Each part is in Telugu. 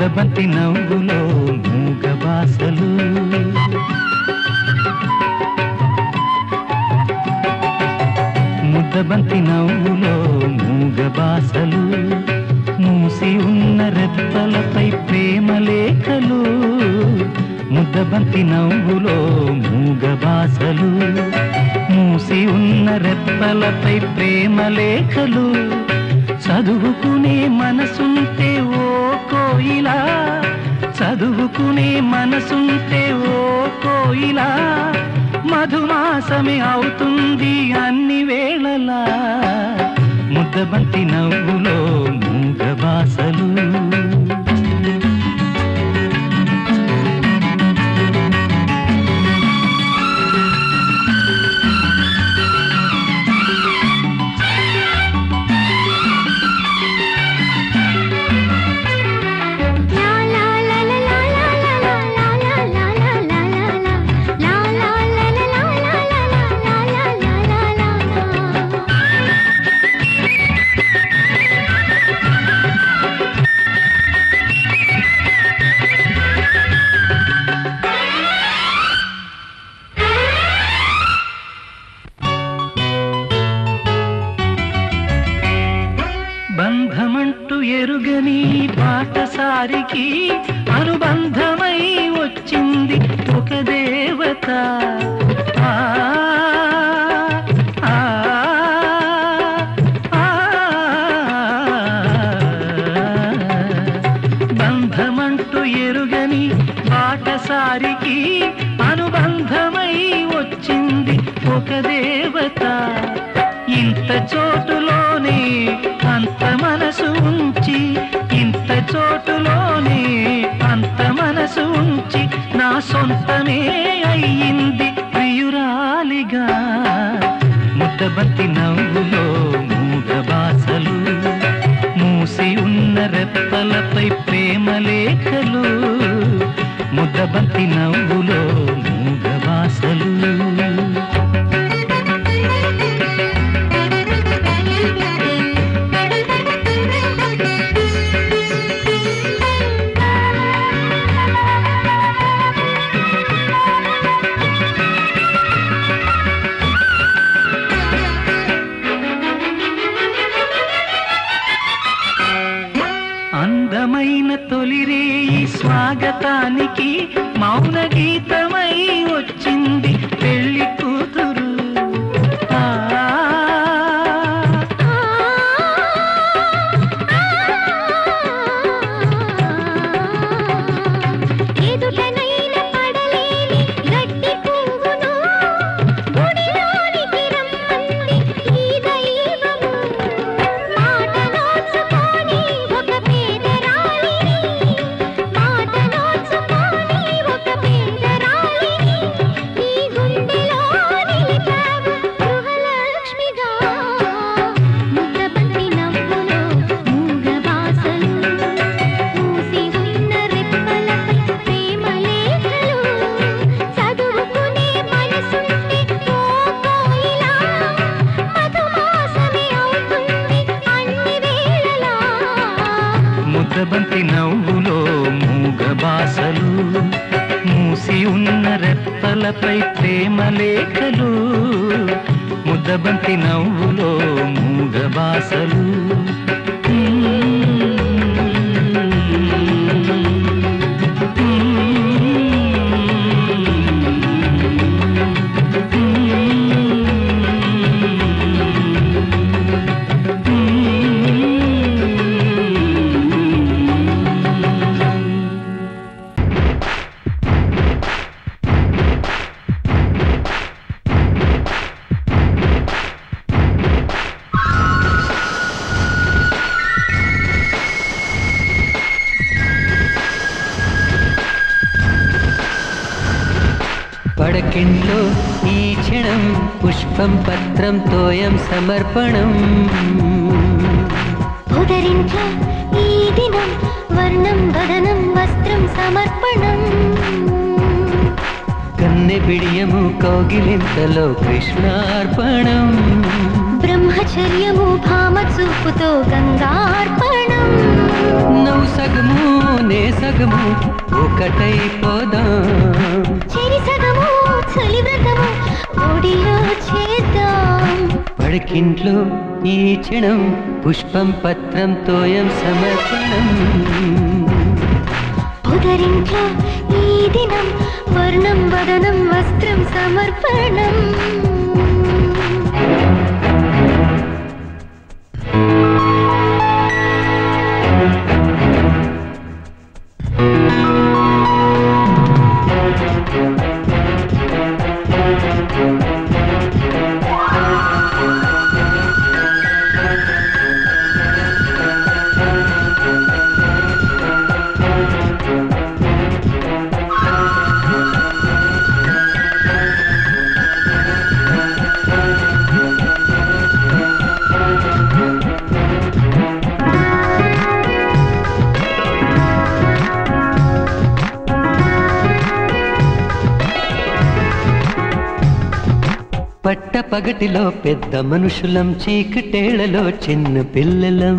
ముద్దబంతి నవ్వులో మూగ బాసలు ముద్దబంతి నవ్వులో మూగ బాసలు మూసి ఉన్న రెప్పలపై ప్రేమ లేఖలు ముద్దబంతి నవ్వులో మూగ బాసలు మూసి ఉన్న రెప్పలపై ప్రేమ లేఖలు చదువుకునే మనసుంటే ఓ కోయిలా చదువుకునే మనసుంటే ఓ కోయిలా మధుమాసమే అవుతుంది అన్ని వేళలా ముద్దబంతి నవ్వులో మూగ బాసలు బంధమంటూ ఎరుగని పాటసారికి అనుబంధమై వచ్చింది ఒక దేవత ఆ, ఆ, ఆ, బంధమంటూ ఎరుగని పాటసారికి అనుబంధమై వచ్చింది ఒక దేవత ఇంత చోటులోనే అంత మనసు ఉంచి ఇంత చోటులోనే అంత మనసు ఉంచి నా సొంతమే అయ్యింది ప్రియురాలిగా ముద్దబంతి నవ్వులో మూగ బాసలు మూసి ఉన్న రెప్పలపై ప్రేమ లేఖలు ముద్దబంతి నవ్వులో మూగ బాసలు అందమైన తొలిరేయి స్వాగతానికి మౌన గీతమై వచ్చింది పెళ్లి కూతురు ఆ, ఎదుటనైన పడలేని గడ్డి పువ్వును గుడిలోనికి రమ్మంది ఈ దైవము మాట నోచుకొని ఒక పేదరాలిని మాట నోచుకొని ఒక పేదరాలిని నీ గుండెలో నిలిపావు గృహలక్ష్మిగా ముద్దబంతి నవ్వులో మూగ బాసలు మూసి ఉన్న రెప్పలపై ప్రేమ లేఖలు చదువుకునే మనసుంటే ఓ కోయిలా మధుమాసమే అవుతుంది అన్ని వేళలా ముద్దబంతి నవ్వులో మూగ బాసలు మూసి ఉన్న రెప్పలపై ప్రేమ లేఖలు ముద్దబంతి నవ్వులో మూగ బాసలు పడకింట్లో ఈ క్షణం పుష్పం పత్రం తోయం సమర్పణం ఉదరించే ఈ దినం వర్ణం వదనం వస్త్రం సమర్పణం కన్నె బిడియము కౌగిలింతలో కృష్ణార్పణం బ్రహ్మచర్యము భామ చూపుతో గంగార్పణం సమర్పణం నువ్వు సగము నే సగము ఒకటైపోదాం చెరి సగము చలి వ్రతము ఒడిలో చేద్దాం పడకింట్లో ఈ క్షణం పుష్పం పత్రం తోయం సమర్పణం ఉదరింట్లో ఈ దినం వర్ణం వదనం వస్త్రం సమర్పణం పట్ట పగటిలో పెద్ద మనుషులం చీకటేళ్లలో చిన్న పిల్లలం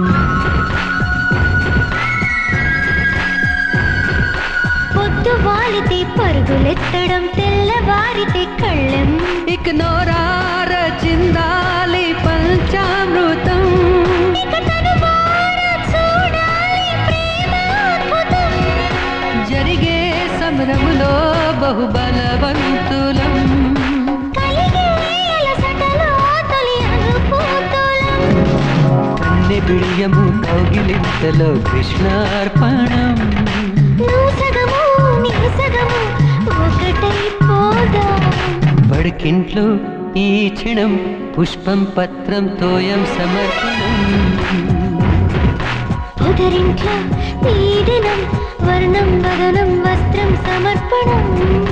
పొద్దు వాలితే పరుగులెత్తడం తెల్లవారితే కళ్ళెం ఇక నోరార చిందాలి పంచామృతం ఇక తనువార చూడాలి ప్రేమ అద్భుతం. జరిగే సమరములో బహుబలవంతులం కలిగే అలసటలో తొలి అనుభూతులం. కన్నె బిడియము కౌగిలింతలో కృష్ణార్పణం నువ్వు సగము నీ సగము ఒకటైపోదాం బడికింట్లో ఈ క్షణం పుష్పం పత్రం తోయం సమర్పణం ఉదరింట్లో ఈ దినం వర్ణం వదనం వస్త్రం సమర్పణం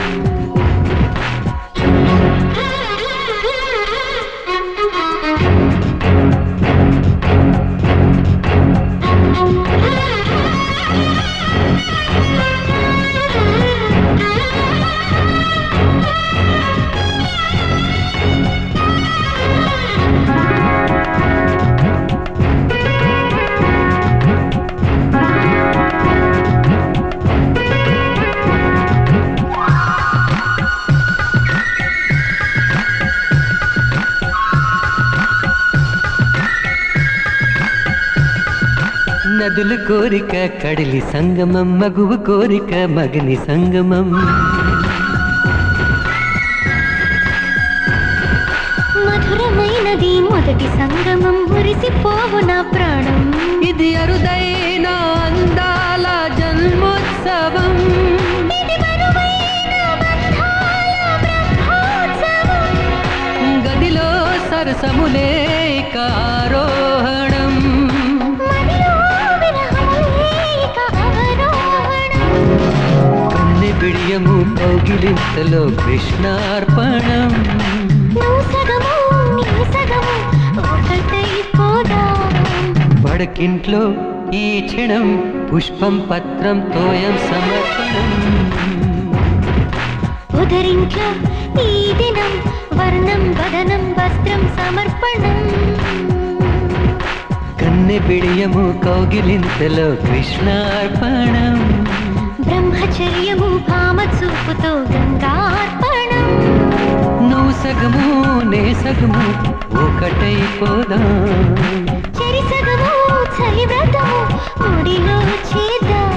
నదుల కోరిక కడిలి సంగమం మగువ కోరిక మగని సంగమం మధురమైనది మొదటి సంగమం మురిసిపోవు నా ప్రాణం ఇది అరుదైన అందాల జన్మోత్సవం ఇది బరువైన బంధాల బ్రహ్మోత్సవం. గదిలో సరసములే కారోహణం మదిలో విరహములే ఇక అవరోహణం. కన్నె బిడియము కౌగిలింతలో కృష్ణార్పణం నువ్వు సగము నీ సగము ఒకటైపోదాం పడకింట్లో ఈ క్షణం పుష్పం పత్రం తోయం సమర్పణం ఉదరింట్లో ఈ దినం వర్ణం వదనం వస్త్రం సమర్పణం కన్నె బిడియము కౌగిలింతలో కృష్ణార్పణం బ్రహ్మచర్యము భామ చూపుతో గంగార్పణం నువ్వు సగము నే సగము ఒకటైపోదాం చెరి సగము చలి వ్రతము ఒడిలో చేద్దాం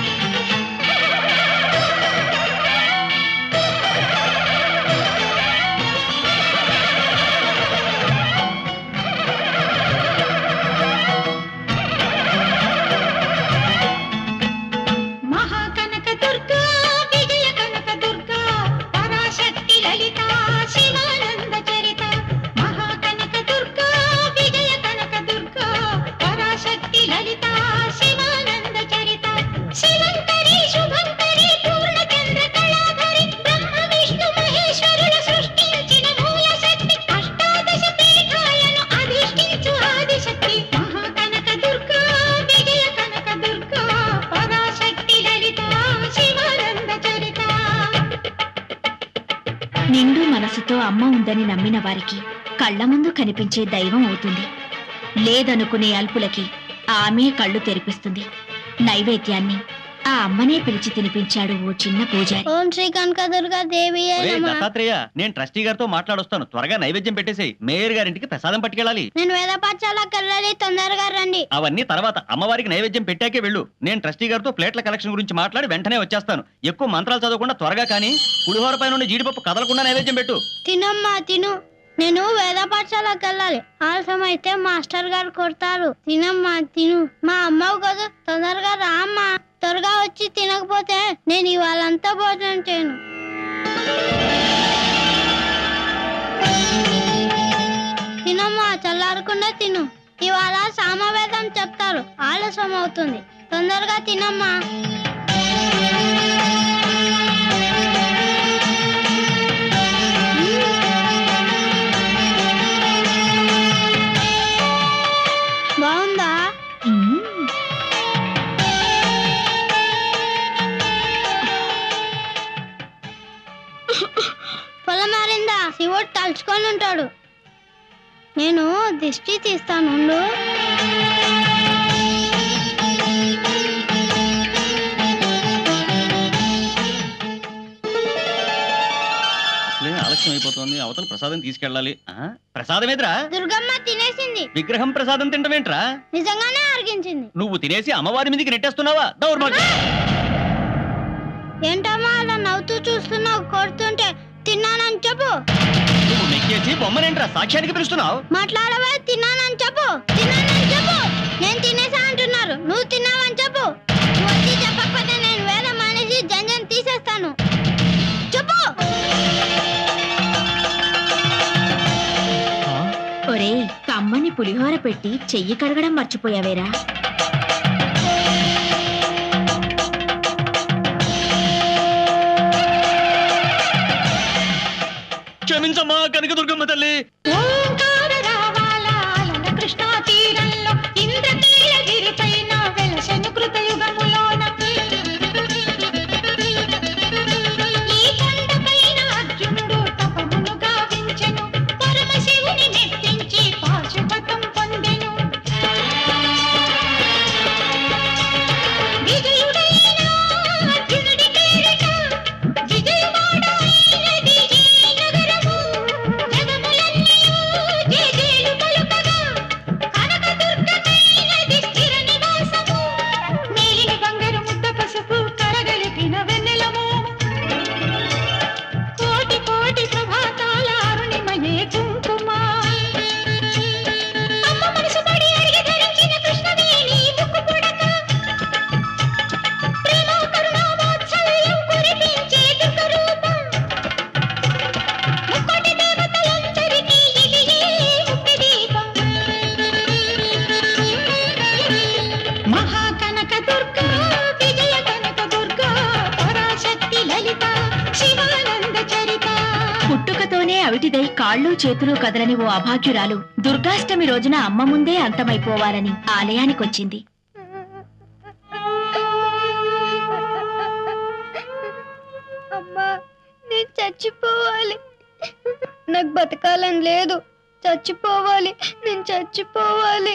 ఆ నిండు మనసుతో అమ్మ ఉందని నమ్మిన వారికి కళ్ళ ముందు కనిపించే దైవం అవుతుంది లేదనుకునే అల్పులకి ఆమె కళ్ళు తెరిపిస్తుంది నైవేద్యాన్ని ఆ అమ్మనే పిలిచి తినిపించాడు ఓ చిన్న పూజారి ఓం శ్రీ కనకదుర్గా దేవి ఒరేయ్ దత్తాత్రేయ నేను ట్రస్టీ గారితో మాట్లాడొస్తాను త్వరగా నైవేద్యం పెట్టేసేయ్ మేయర్ గారింటికి ప్రసాదం పట్టుకెళ్ళాలి నేను వేద పాఠశాలకు వెళ్ళాలి తొందరగా రండి అవన్నీ తర్వాత అమ్మవారికి నైవేద్యం పెట్టాకే వెళ్ళు నేను ట్రస్టీ గారితో ప్లేట్ల కలెక్షన్ గురించి మాట్లాడి వెంటనే వచ్చేస్తాను ఎక్కువ మంత్రాలు చదవకుండా త్వరగా కానీ పులిహోర పైన ఉన్న జీడిపప్పు కదలకుండా నైవేద్యం పెట్టు తినమ్మా తిను నేను వేద పాఠశాలకు వెళ్ళాలి ఆలస్యం అయితే మాస్టర్ గారు కొడతారు తినమ్మా తిను మా అమ్మవు కదా తొందరగా రా అమ్మా త్వరగా వచ్చి తినకపోతే నేను ఇవాళంతా భోజనం చేయను తినమ్మా చల్లారకుండా తిను ఇవాళ సామవేదం చెప్తారు ఆలస్యం అవుతుంది తొందరగా తినమ్మా బాగుందా మ్మ్. పొలం మారిందా శివుడు తలుచుకొని ఉంటాడు నేను దిష్టి తీస్తాను ఉండు. అసలే ఆలస్యం అయిపోతుంది అవతల ప్రసాదం తీసుకెళ్ళాలి ఆ? ప్రసాదం ఎదురా దుర్గమ్మ తినేసింది విగ్రహం ప్రసాదం తింటమేంట్రా నిజంగానే అరిగించింది నువ్వు తినేసి అమ్మవారి మీదకి నెట్టేస్తున్నావా దౌర్భాగ్యం ఏంటమ్మా అలా నవ్వుతూ చూస్తున్నావు కొడుతుంటే తిన్నానని చెప్పు నువ్వు నెక్కేసి బొమ్మనేంట్రా సాక్ష్యానికి పిలుస్తున్నావు మాట్లాడవే తిన్నానని చెప్పు తిన్నానని చెప్పు నేను తినేసా అంటున్నారు నువ్వు తిన్నావని చెప్పు నువ్వు వచ్చి చెప్పకపోతే నేను వేరే మానేసి జంజన్ తీసేస్తాను చెప్పు ఒరేయ్ కమ్మని పులిహోర పెట్టి చెయ్యి కడగడం మర్చిపోయావేరా క్షమించమ్మా కనకదుర్గమ్మ తల్లి ఓంకార రావాల కృష్ణా తీరంలో ఇంద్రకీలగిరి పైన వెలసెను కృతయుగములోన ఈ కొండపైన అర్జునుడు తపమును గావించెను పరమశివుని మెప్పించి పాశుపతం పొందెను విజయుడైన అర్జునుడి పేరిట విజయవాడైనది ఈ నగరము జగములన్నయూ జేజేలు పలుకగా కనకదుర్గకైనది స్థిర నివాసము నీలిని బంగారు ముద్ద పసుపు కరగలిపిన వెన్నెలము కోటి కోటి ప్రభాతాల అరుణిమయే కుంకుమ అమ్మ మనసు పడి అడిగి ధరించిన కృష్ణవేణి ముక్కు పుడక ప్రేమ కరుణ వాత్సల్యం కురిపించే దుర్గ రూపం ముక్కోటి దేవతలందరికీ ఇది ముక్తి దీపం మహాకనక దుర్గా విజయ కనక దుర్గా పరాశక్తి లలిత శివానంద చరిత పుట్టుకతోనే అవిటిదై కాళ్ళు చేతులు కదలని ఓ అభాగ్యురాలు దుర్గాష్టమి రోజున అమ్మ ముందే అంతమైపోవాలని ఆలయానికొచ్చింది అమ్మా నేను చచ్చిపోవాలి నాకు బతకాలని లేదు చచ్చిపోవాలి నేను చచ్చిపోవాలి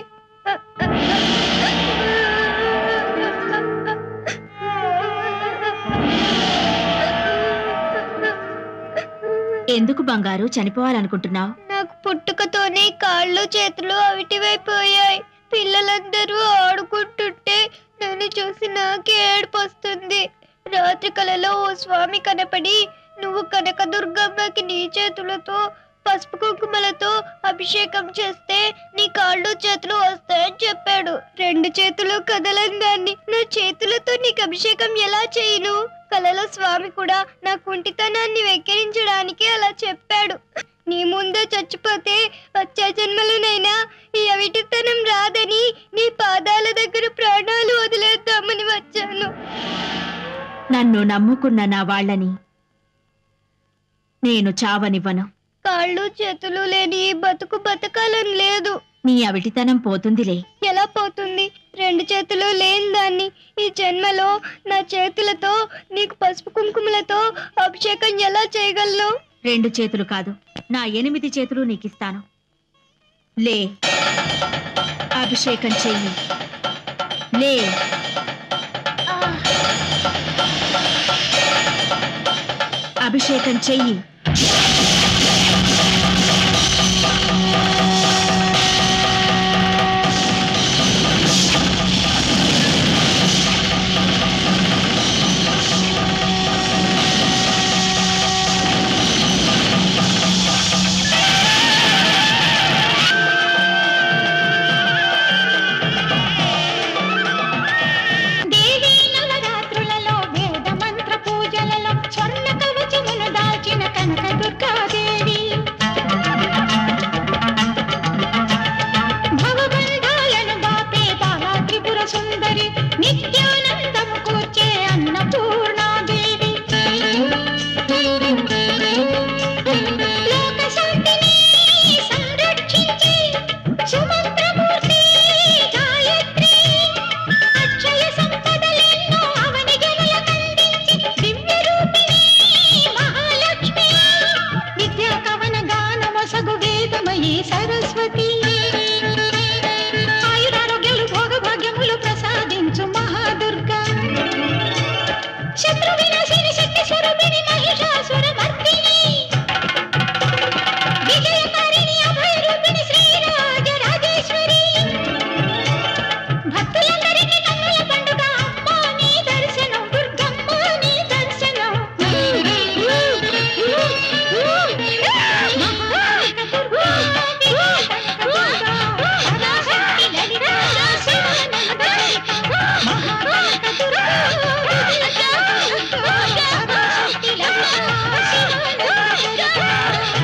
ఎందుకు బంగారు చనిపోవాలనుకుంటున్నావు నాకు పుట్టుకతోనే కాళ్ళు చేతులు అవిటివైపోయాయి పిల్లలందరూ ఆడుకుంటుంటే నన్ను చూసి నాకే ఏడుపు వస్తుంది రాత్రి కలలో ఓ స్వామి కనపడి నువ్వు కనక దుర్గమ్మకి నీ చేతులతో పసుపు కుంకుమలతో అభిషేకం చేస్తే నీ కాళ్ళు చేతులు వస్తాయని చెప్పాడు రెండు చేతులు కదలంగాన్ని నా చేతులతో నీకు అభిషేకం ఎలా చేయను కలలో స్వామి కూడా నా కుంటితనాన్ని వెక్కిరించడానికి అలా చెప్పాడు నీ ముందే చచ్చిపోతే వచ్చే జన్మలోనైనా ఈ అవిటితనం రాదని నీ పాదాల దగ్గర ప్రాణాలు వదిలేద్దామని వచ్చాను నన్ను నమ్ముకున్న నా వాళ్ళని నేను చావనివ్వను కాళ్ళు చేతులు లేని ఈ బతుకు బతకాలని లేదు నీ అవిటితనం పోతుందిలే ఎలా పోతుంది రెండు చేతులు లేని దాన్ని ఈ జన్మలో నా చేతులతో నీకు పసుపు కుంకుమలతో అభిషేకం ఎలా చేయగలను రెండు చేతులు కాదు నా ఎనిమిది చేతులు నీకిస్తాను లే అభిషేకం చెయ్యి లే అభిషేకం చెయ్యి దేవీ నవరాత్రులలో వేద మంత్ర పూజలలో స్వర్ణ కవచమును దాల్చిన కనక దుర్గాదేవి భవబంధాలను బాపే బాలా త్రిపుర సుందరి నిత్యానందము కూర్చే అన్నపూర్ణాదేవి లోక శాంతిని సంరక్షించే సుమంత్రమూర్తి గాయత్రి అక్షయ సంపదలెన్నో అవని గెలకందించి దివ్య రూపిణి మహాలక్ష్మి విద్యా కవన గానమసగు వేదమయీ సరస్వతి ఆయురారోగ్యాలు భోగభాగ్యములు ప్రసాదించు మహాదుర్గా శత్రు వినాశిని శక్తి స్వరూపిణి మహిషాసుర మర్దిని విజయకారిణి అభయ రూపిణి శ్రీరాజ రాజేశ్వరి భక్తులందరికీ కన్నుల పండుగ అమ్మా నీ దర్శనం దుర్గమ్మ నీ దర్శనం మహాకాళిక దుర్గా, విజయకనక దుర్గా, పరాశక్తి లలిత, శివానంద చరిత. మహాకాళిక దుర్గా, విజయకనక దుర్గా, పరాశక్తి లలిత, శివానంద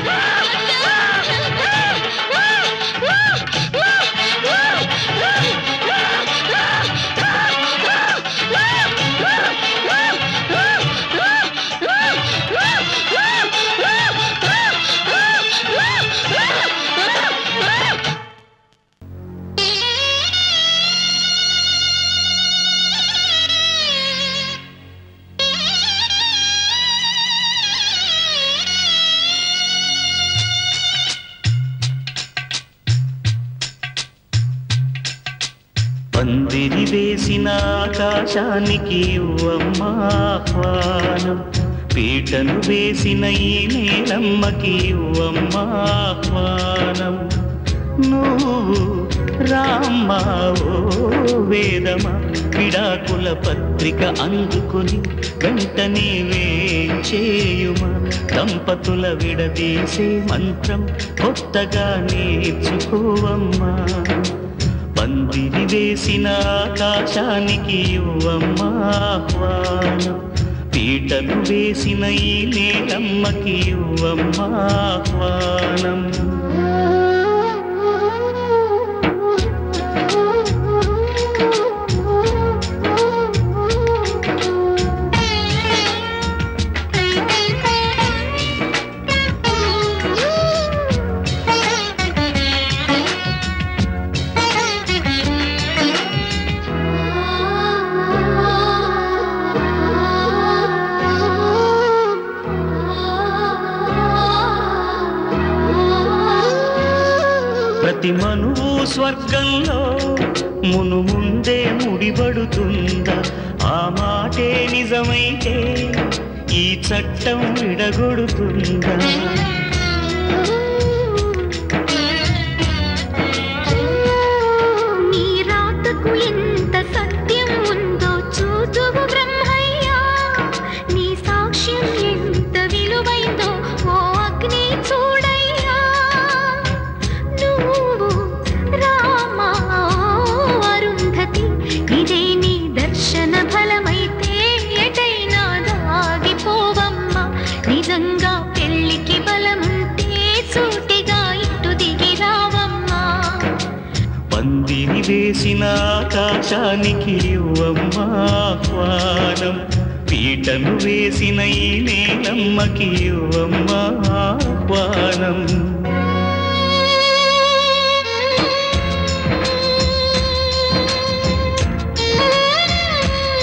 పందిరి వేసిన ఆకాశానికి ఇవ్వమ్మా ఆహ్వానం పీటను వేసిన ఈ నేలమ్మకి ఇవ్వమ్మా ఆహ్వానం నువ్వు రామ్మా ఓ వేదమా విడాకుల పత్రిక అందుకొని వెంటనే వేచేయుమా దంపతుల విడదీసే మంత్రం కొత్తగా నేర్చుకోవమ్మా పందిరి వేసిన ఆకాశానికి ఇవ్వమ్మా ఆహ్వానం పీటలు వేసిన ఈ నేలమ్మకి ఇవ్వమ్మా ఆహ్వానం ప్రతి మనువు స్వర్గంలో మును ముందే ముడిపడుతుందా ఆ మాటే నిజమైతే ఈ చట్టం విడగొడుతుందా నీ రాతకు ఎంత సత్యం ఉందో చూదువు బ్రహ్మయ్యా నీ సాక్ష్యం ఎంత విలువైందో ఓ అగ్ని చూడయ్యా నువ్వు రామా అరుంధతి ఇదే నీ దర్శన ఫలమైతే ఎటైనా దాగిపోవమ్మా నిజంగా పెళ్లికి బలముంటే సూటిగా ఇటు దిగి రావమ్మా పందిరి వేసిన ఆకాశానికి ఇవ్వమ్మా ఆహ్వానం పీటను వేసిన ఈ నేలమ్మకి ఇవ్వమ్మా ఆహ్వానం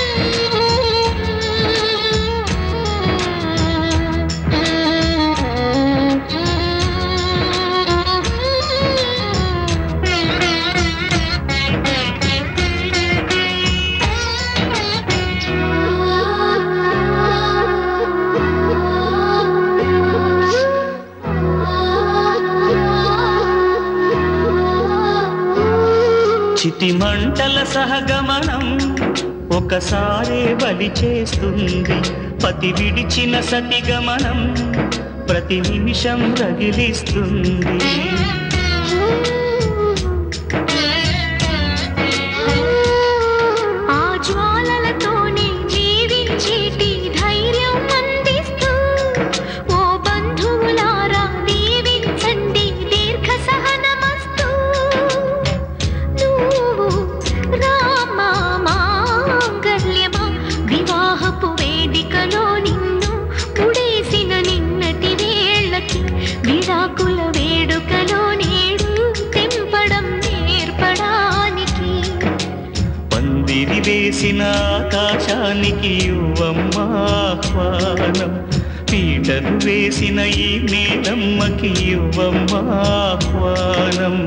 ఆ చితి మంటల సహగమనం ఒకసారే బలి చేస్తుంది పతి విడిచిన సతిగమనం ప్రతి నిమిషం రగిలిస్తుంది ఆ జ్వాలలతోనే జీవించేటి ధైర్యం అందిస్తూ ఓ బంధువులారా దీవించండి దీర్ఘ సహనమస్తూ నువ్వు రామా మాంగల్యమా వివాహపు వేదికలో నిన్ను ముడేసిన నిన్నటి వేళ్ళకి విడాకుల వేడుకలో నేడు తెంపడం నేర్పడానికి పందిరి వేసిన ఆకాశానికి యువమ్మాహ్వానం పీటలు వేసిన ఈ నేలమ్మకి యువమ్మాహ్వానం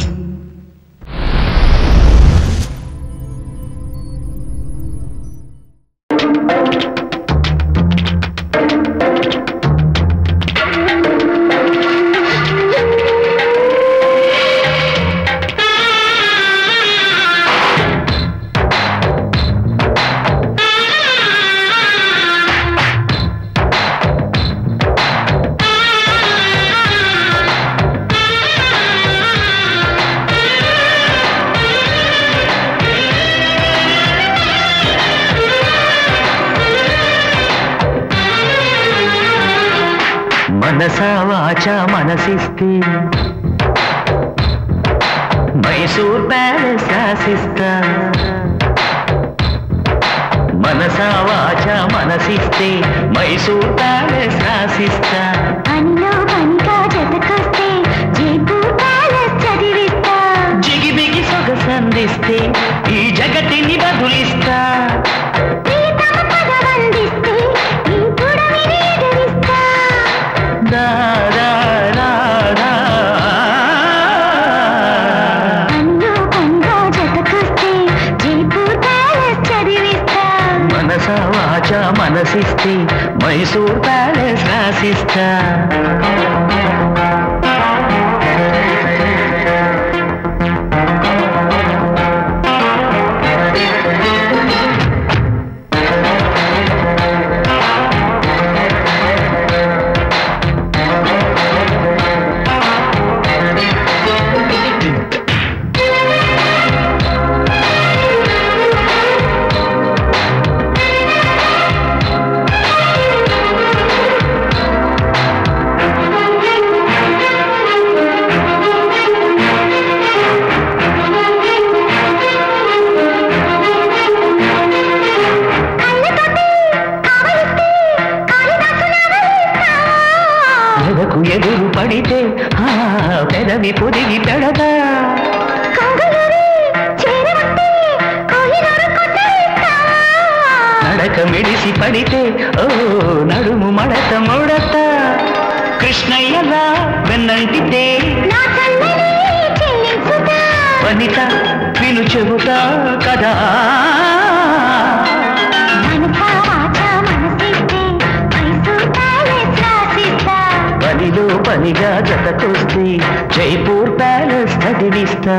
మనసా వాచ మనసిస్తే మైసూర్ ప్యాలెస్ రాసిస్తా మనసా వాచ మనసిస్తే మైసూర్ ప్యాలెస్ రాసిస్తా పనిలో పనిగా జతకొస్తే జైపూర్ ప్యాలెస్ చదివిస్తా జిగిబిగి సొగసందిస్తే ఈ జగతిని బదులిస్తా ప్రీతమ పదవందిస్తే ఈ పుడమిని ఎదిరిస్తా దా, దా, దా, దా. పనిలో పనిగా జతకొస్తే జైపూర్ ప్యాలెస్ చదివిస్తా మనసా వాచ మనసిస్తే మైసూర్ ప్యాలెస్ రాసిస్తా ఎదకు ఎదురు పడితే ఆ పెదవి పొదిగి పెడతా నడక మెడిసి పడితే ఓ నడుము మడత ముడత కృష్ణయ్యలా వెన్నంటితే వనిత విను చెబుతా కదా పనిలో పనిగా జతకొస్తే జైపూర్ ప్యాలెస్ చదివిస్తా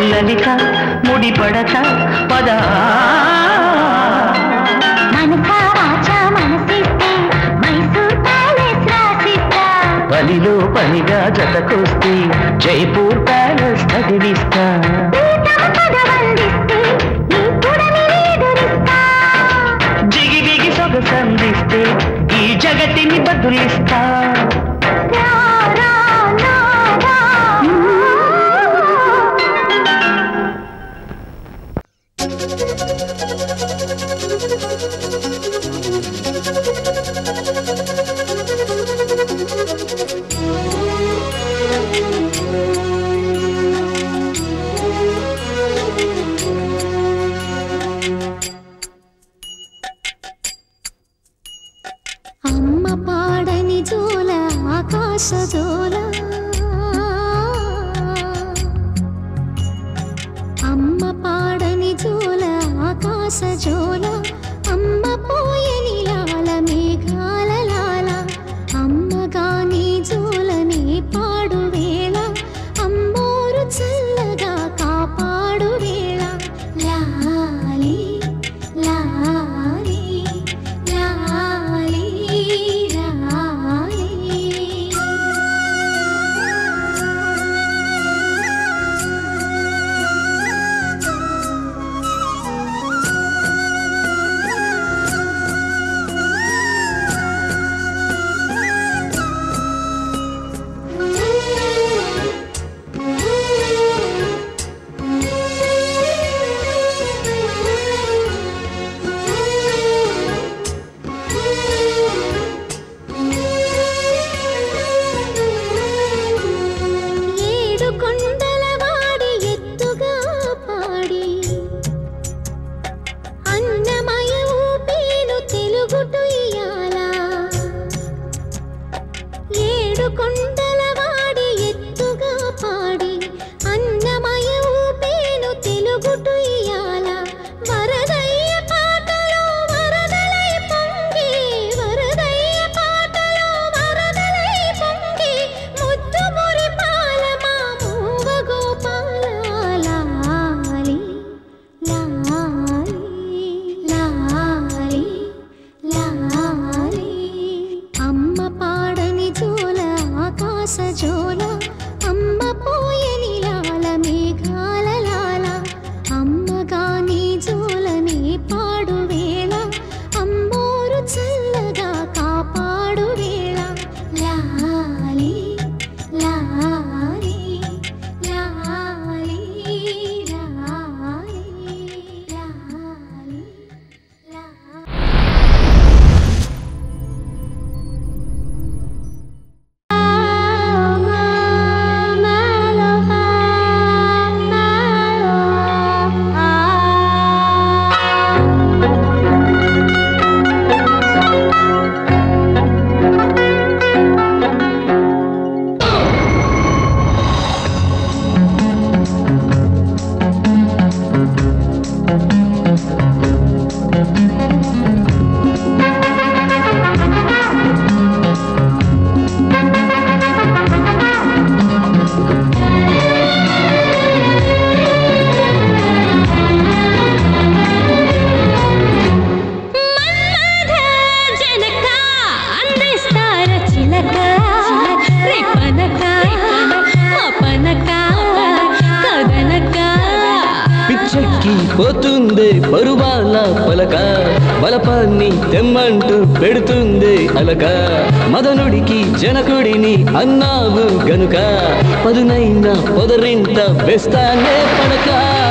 లలిత ముడిపడక పద మనసా వాచా మనసిస్తే మైసూర్ ప్యాలెస్ రాసిస్తా పనిలో పనిగా జతకొస్తే జైపూర్ ప్యాలెస్ చదివిస్తా ప్రీతమ పదవందిస్తే నీ పుడమిని ఎదురిస్తా జిగి బిగి సొగసందిస్తే ఈ జగతిని బదులిస్తా రా, రా, నా, రా. అమ్మ పాడని జోల ఆకాశ జోల అమ్మ పాడని జోల ఆకాశ జోల అమ్మ పోయని లాల మేఘాల లాల అమ్మగాని జోలని పాడు వేళ అమ్మోరు చల్లగా కాపాడు వేళ లాలి లాలి లాలి లాలి ఏడు కొండల వాడి ఎత్తుగా పాడి అన్నమయ ఊపేను తెలుగుటు ఇయాల ఏడు కొండల వాడి ఎత్తుగా పాడి అన్నమయ ఊపేను తెలుగుటు ఇయాల వరదయ్య పాటలో వరదలై పొంగి వరదయ్య పాటలో వరదలై పొంగి ముద్దు మురి పాలమా మూవ గోపాల లాలి లాలి లాలి లాలి అమ్మ పాడని జోల ఆకాశ జోల అమ్మ పోయని లాల మేఘాల లాల అమ్మగాని జోలని పాడు వేళ అమ్మోరు చల్లగా కాపాడు వేళ లాలి లాలి లాలి లాలి లాలి లాలి జనక అందిస్తార చిలక రేపనక పనక కదనక పిచ్చెక్కి పోతుంది పరువాల పలక బలపాన్ని తెమ్మంటూ పెడుతుంది అలక మదనుడికి జనకుడిని అన్నావు గనుక పదునైన పొదరింట వేస్తానే పడక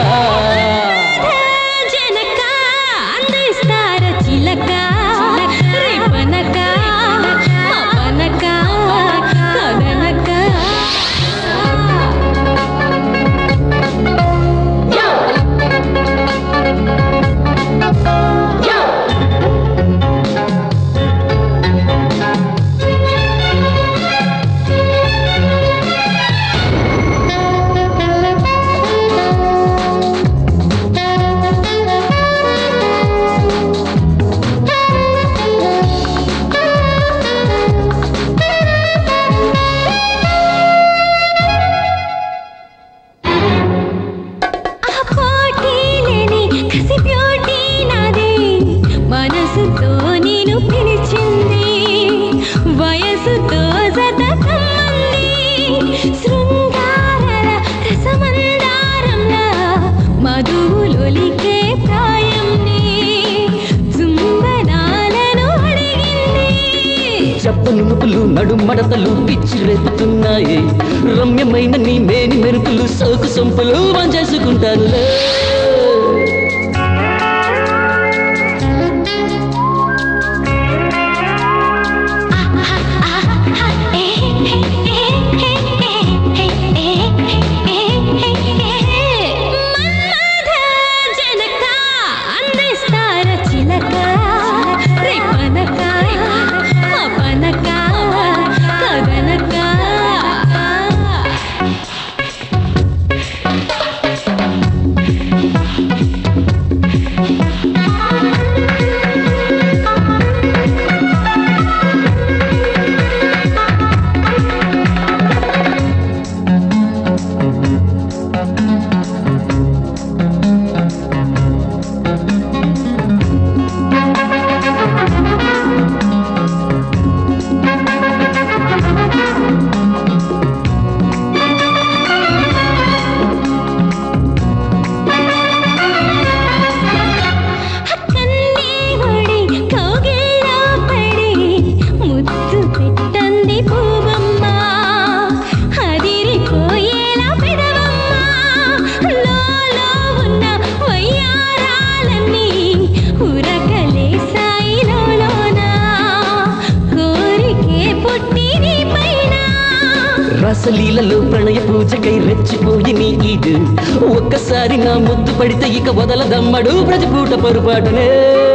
జనక అందిస్తార చిలక రేపనక పనక కదనక ఆ నిన్ను పిలిచింది వయసుతో జత కమ్మంది శృంగారల రసమందారంలా మధువులొలికే ప్రాయంని చుంబనాలను అడిగింది చెప్పను ముకులు నడు మడతలు పిచ్చి రేపుతున్నాయి రమ్యమైన నీ మేని మెరుపులు సోకు సొంపులు చేసుకుంటానులే మన్మథ జనక అందిస్తార చిలక రేపనక మపనక కదనక కన్నీవడి కౌగిల్లో పడి ముద్దు పెట్టంది పూవమ్మ హదిరిపోయేలా పెదవమ్మ లోలో ఉన్న వయ్యారాలన్నీ ఉరకలేసాయి లోలోన కోరికే పుట్టి నీ పైన రసలీలలో ప్రణయ పూజకై రెచ్చిపోయి నీ ఈడు ఒక్కసారి నా ముద్దు పడితే ఇక వదలదమ్మడు ప్రతిపూట పొరపాటునే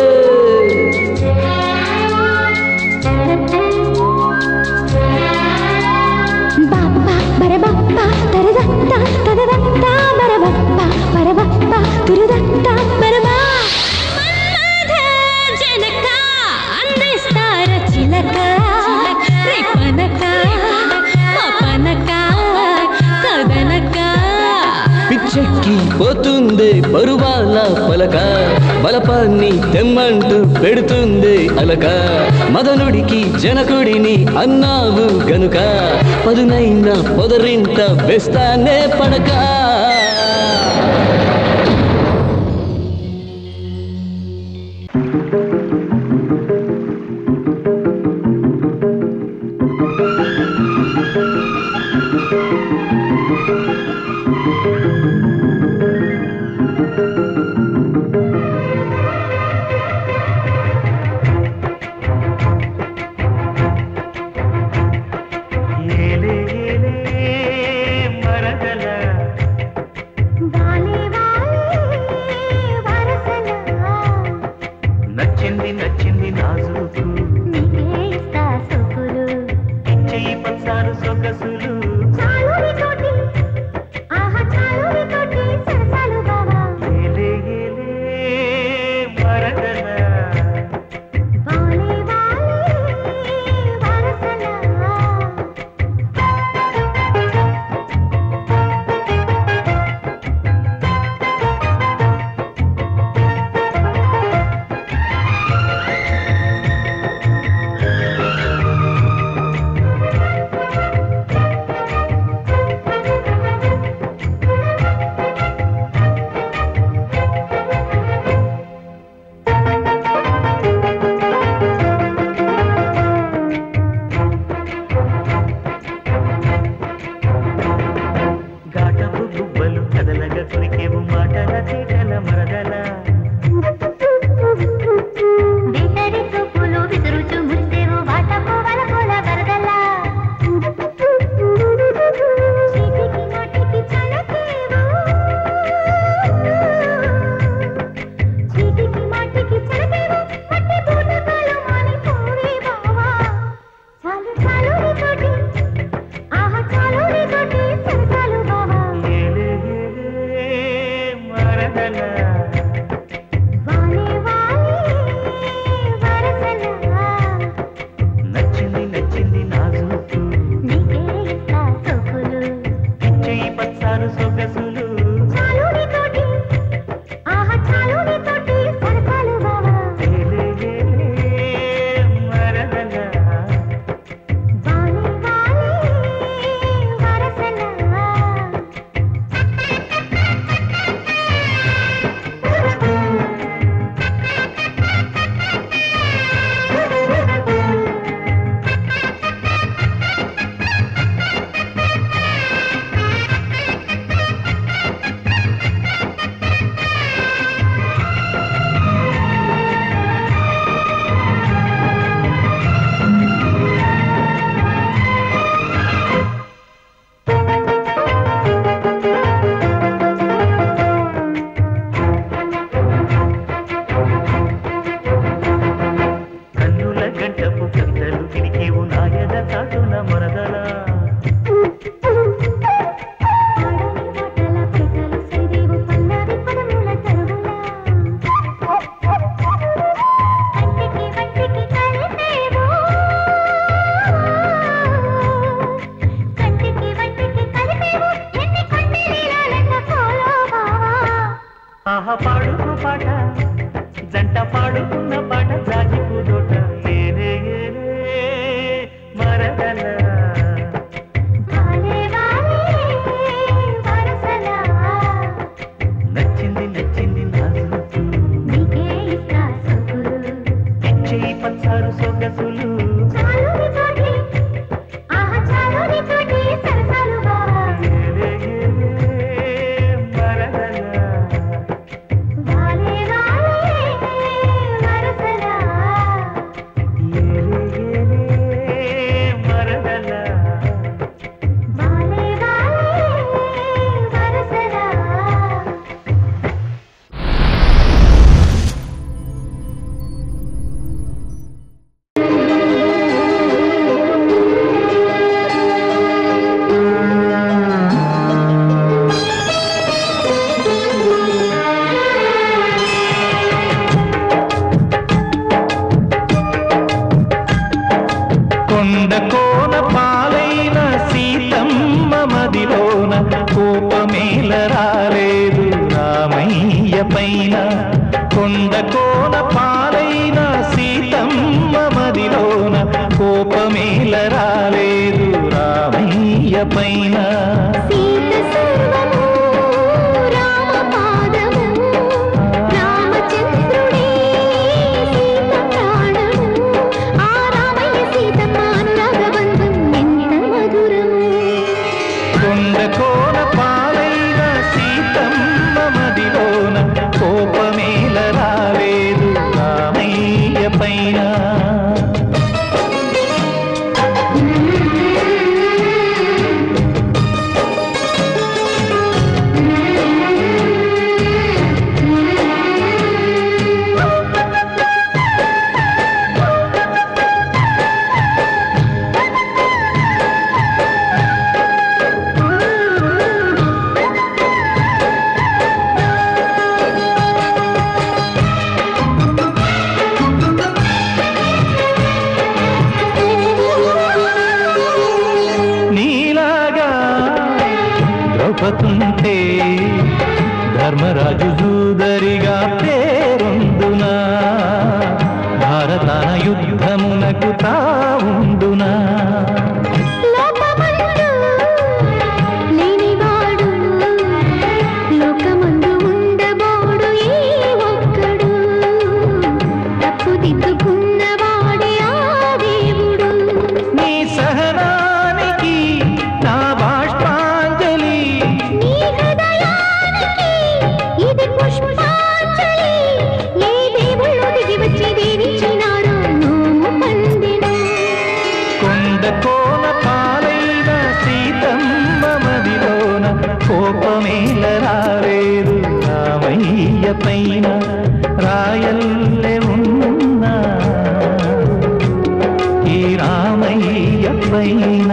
బాప్పా బరబప్ప తరదత్త తదదత్త బరబప్ప బరబప్ప తురుదత్త బరబా మన్మథ జనక అందిస్తార చిలక రేపనక మపనక కదనక పిచ్చెక్కి పోతుంది బరువాల పలక బలపాన్ని తెమ్మంటూ పెడుతుంది అలక మదనుడికి జనకుడిని అన్నావు గనుక పదునైన పొదరింట వేస్తానే పడక ఏలే ఏలే మరదల నచ్చింది నచ్చింది నాజుకు చెయ్యి పచ్చారు సొగసులు ఏలే ఏలే మరదల గాటపు గుబ్బలు కదలగా కొరికేవు మాటల చీటల మరదల ఏలే ఏలే మరదల ఆహా పాడుకు పాట జంట పాడుకున్న పాట జాజి పూదోట ఏలే ఏలే మరదల నచ్చింది నచ్చింది నాజుకు ఇచ్చేయి పచ్చారు సొగసులు ఏలే ఏలే మరదల మరదల కొండ కోన పాలైన సీతమ్మ మదిలోన కోపమేల రాలేదు రామయ్య పైన కొండ కోన పాలైన సీతమ్మ మదిలోన కోపమేల రాలేదు రామయ్య పైన సీత సర్వము రామ పాదము రామచంద్రుడే సీత ప్రాణము ఆ రామయ్య సీతమ్మ అనురాగబంధం ఎంత మధురము కొండ కోన పాలైన సీతమ్మ మదిలోన కోపమేల రాలేదు రామయ్య పైన నీలాగా ద్రౌపదుంటే ధర్మరాజు జూదరిగా పేరొందునా భారతాన యుద్ధమునకు తావుండునా లోకమందు లేనివాడు లోకమందు ఉండబోడు ఏ ఒక్కడు తప్పు దిద్దుకున్నవాడే ఆ దేవుడు నీ సహనానికి నా బాష్పాంజలి నీ హృదయానికి ఇది పుష్పాంజలి ఏ దేవుళ్ళు దిగి వచ్చి దీవించినాడో నోము పందెను కొండ కోన పాలైన సీతమ్మ మదిలోన కోపమేల రాలేదు రామయ్య పైన రాయల్లె ఉన్నా ఈ రామయ్య పైన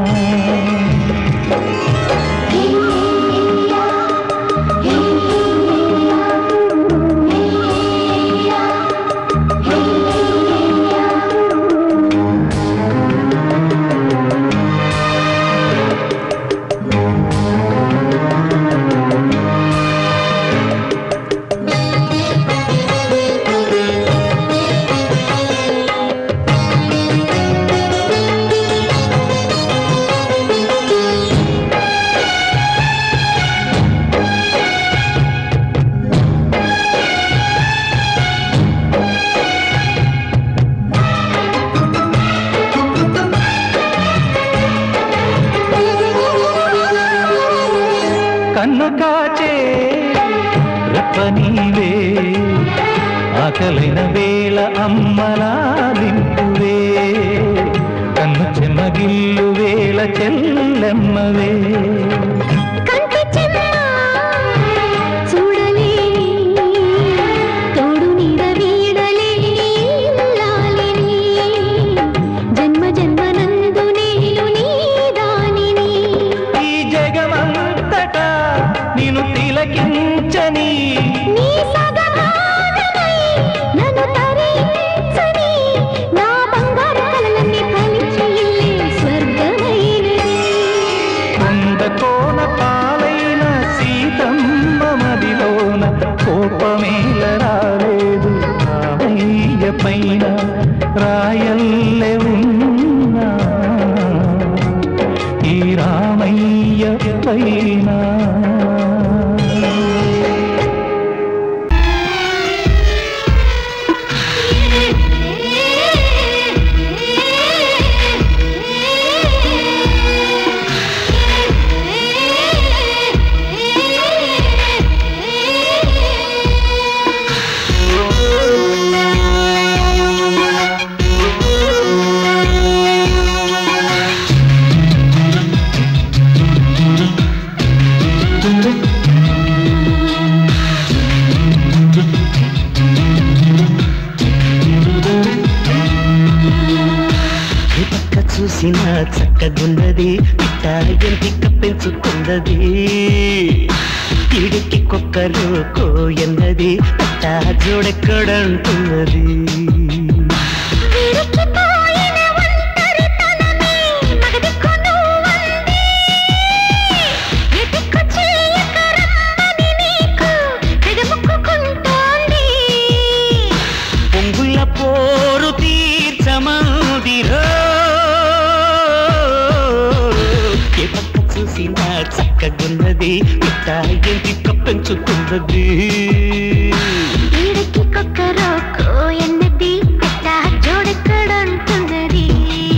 కన్ను కాచే రెప్ప నీవే ఆకలైన వేళ అమ్మలాలింపువే కన్ను చెమ్మగిల్లు వేళ చెల్లెమ్మవే కంటి చెమ్మ చూడలేని తోడు నీడ వీడలేని ఇల్లాలిని జన్మ జన్మనందు నేను నీ దానిని ఈ జగమంతటా నేను తిలకించని నీ సగభాగమై నన్ను తరించని నా బంగారు కలలన్నీ ఫలించి ఇల్లే స్వర్గమైనది కొండ కోన పాలైన సీతమ్మ మదిలోన కోప చూసినా చక్కగున్నది పిట్ట ఎంతిక పెంచుకున్నది ఇడికి కొక్కరు కోయన్నది పట్ట జోడెక్కడంటున్నది విడికిపోయిన ఒంటరితనమే మగదిక్కు నువ్వంది. ఎదిక్కు చేయక రమ్మని నీకు తెగముక్కుకుంటోంది. పొంగుల పోరు తీర్చమందిరో ఏ పక్క చూసినా చక్కగున్నది పిట్ట ఎంతిక పెంచుకున్నది ఈడకి కొక్కరో కోయన్నది పెట్ట జోడెక్కడంటున్నది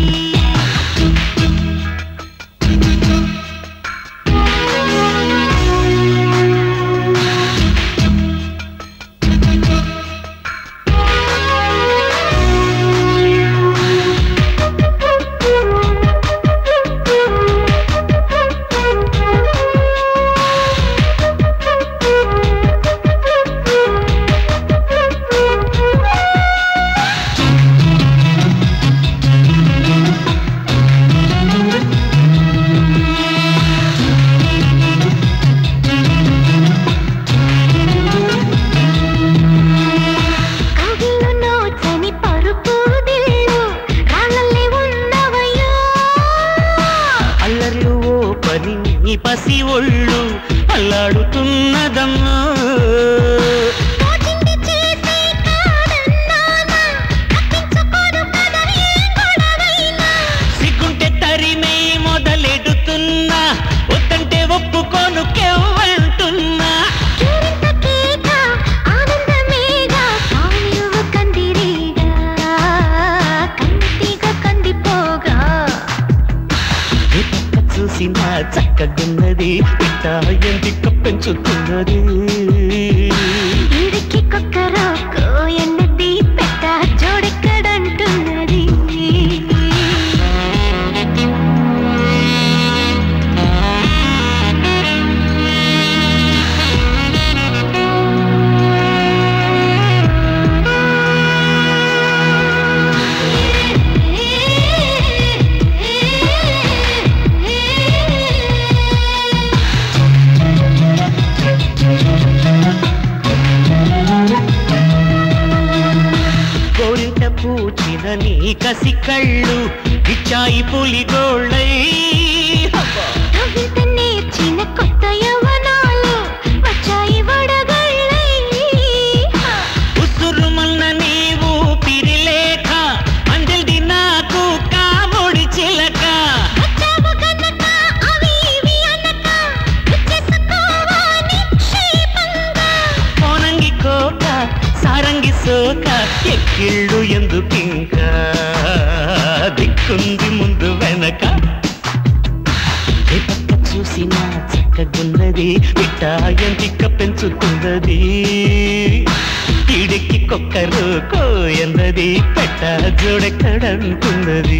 కవిలు నోచని పరుపు దిల్లు రాళ్ళల్లే ఉన్నవయ్యా అల్లర్లు ఓ పని నీ పసి ఒళ్ళు అల్లాడుతున్నదమ్మా తోచింది చేసే కాదన్నానా తప్పించుకోను కదా ఏ గొడవైనా సిగ్గుంటే తరిమే మొదలెడుతున్నా వద్దంటే ఒప్పుకోను కెవ్వంటున్నా కేరింత కేక ఆనందమేగా కాయువు కందిరీగా కంటిగా కందిపోగా ఏ పక్క చూసినా చక్కగున్నది పిట్ట ఎందిక పెంచుతున్నది ఈడికి కొక్కరో కోయన్నది పెట్ట జోడెక్కడంటున్నది గోరింట పూచిన నీ కసి కళ్ళు ఇచ్చాయి పులిగోళ్ళై కవిత నేర్చిన కొత్త యవనాలు వచ్చాయి వడగళ్ళై ఉసురుమన్న నీవు పిరిలేఖ అందిల్ది నాకు కాబోడి చిలక వచ్చావు గనక అవి ఇవి అనక ఇచ్చేసుకోవా నిక్షేపంగా కోనంగి కోక సారంగి సోక ఎక్కిళ్ళు ఎందుకింకా దిక్కుంది ముందు వెనక ఏ పక్క చూసినా చక్కగున్నది పిట్ట ఎంతిక పెంచుతున్నది ఇడికి కొక్కరు కోయన్నది పెట్ట జోడెక్కడంటున్నది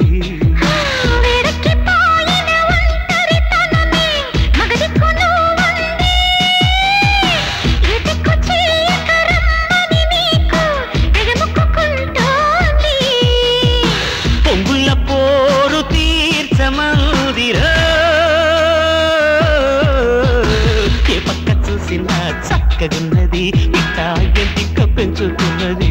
వేడెక్కిపోయిన ఒంటరితనమే మగదిక్కు నువ్వంది. ఎదిక్కు చేయక రమ్మని నీకు తెగముక్కుకుంటోంది. పొంగుల పోరు తీర్చమందిరో ఏ పక్క చూసినా చక్కగున్నది పిట్ట ఎంతిక పెంచుతున్నది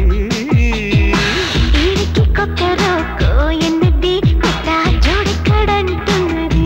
ఈడికి కొక్కరో కోయన్నది కొత్త జోడెక్కడంటున్నది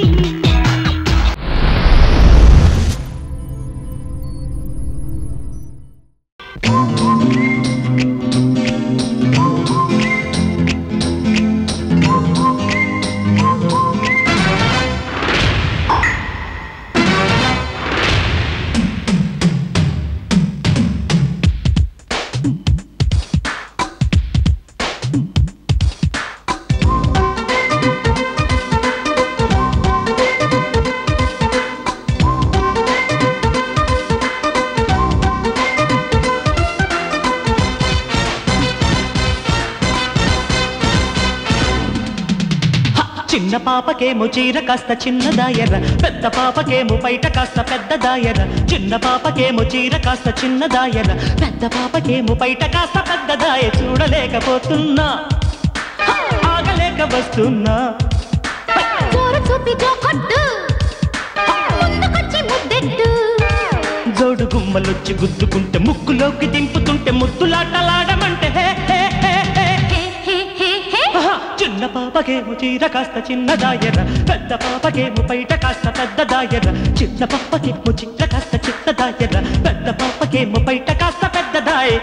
చిన్న పాపకేమో చీర కాస్త చిన్న దాయర పెద్ద పాపకేమో బయట కాస్త పెద్ద దాయర చిన్న పాపకేమో చీర కాస్త చిన్న దాయర పెద్ద పాపకేమో బయట కాస్త పెద్ద దాయ చూడలేకపోతున్నా హ! ఆగలేక వస్తున్నా జోరు చూపి జో కొట్టు ముందుకొచ్చి ముద్దెట్టు జోడు గుమ్మలొచ్చి గుద్దుకుంటే ముక్కులోకి దింపుతుంటే ముద్దులాటలాడమంటే హే, హే, హే, హే. హే హే హే హే ఆహా! చిన్న పాపకేమో చీర కాస్త చిన్న దాయర పెద్ద పాపకేమో బయట కాస్త పెద్ద దాయర చిన్న పాపకేమో చీర కాస్త చిన్న దాయర పెద్ద పాపకేమో బయట కాస్త పెద్ద దాయ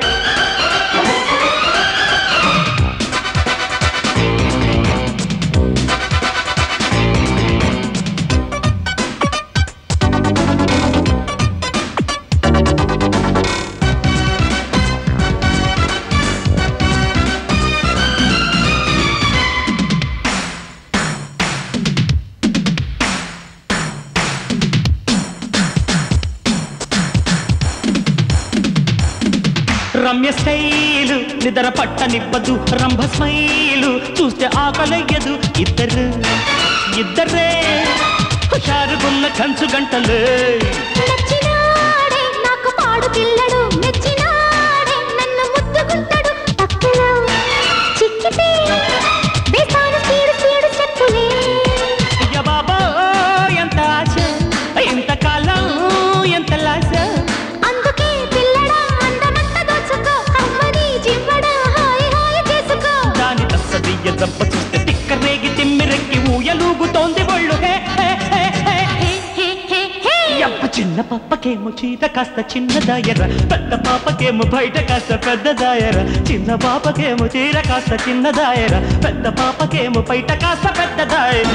రమ్య స్టైలు నిద్ర పట్టనివ్వదు రంభ స్మైలు చూస్తే ఆకలయ్యదు ఇద్దరు ఇద్దరే హుషారుగున్న కంచు గంటలే నచ్చినాడే నాకు పాడు పిల్లడు మెచ్చినాడే నన్ను ముద్దుకుంటాడు పక్కలో చిక్కితే వేసాను సీడు సీడు చెప్పులే అయ్య బాబా ఎంత ఆశ ఇంతకాలం ఎంత లాశ అందుకే పిల్లడా అందమంత దోచుకో అమ్మని జివ్వడా హాయి హాయి చేసుకో దాని తస్సదియ్య దెబ్బ చూస్తే తిక్కరేగి తిమ్మిరెక్కి ఊయలూగుతోంది ఒళ్ళు హే హే హే హే హే హే హే హే యప్ప చిన్న పాపకేమో చీత కాస్త చిన్న దాయర పెద్ద పాపకేమో బయట కాస్త పెద్ద దాయర చిన్న పాపకేమో చీర కాస్త చిన్న దాయర పెద్ద పాపకేమో బయట కాస్త పెద్ద దాయర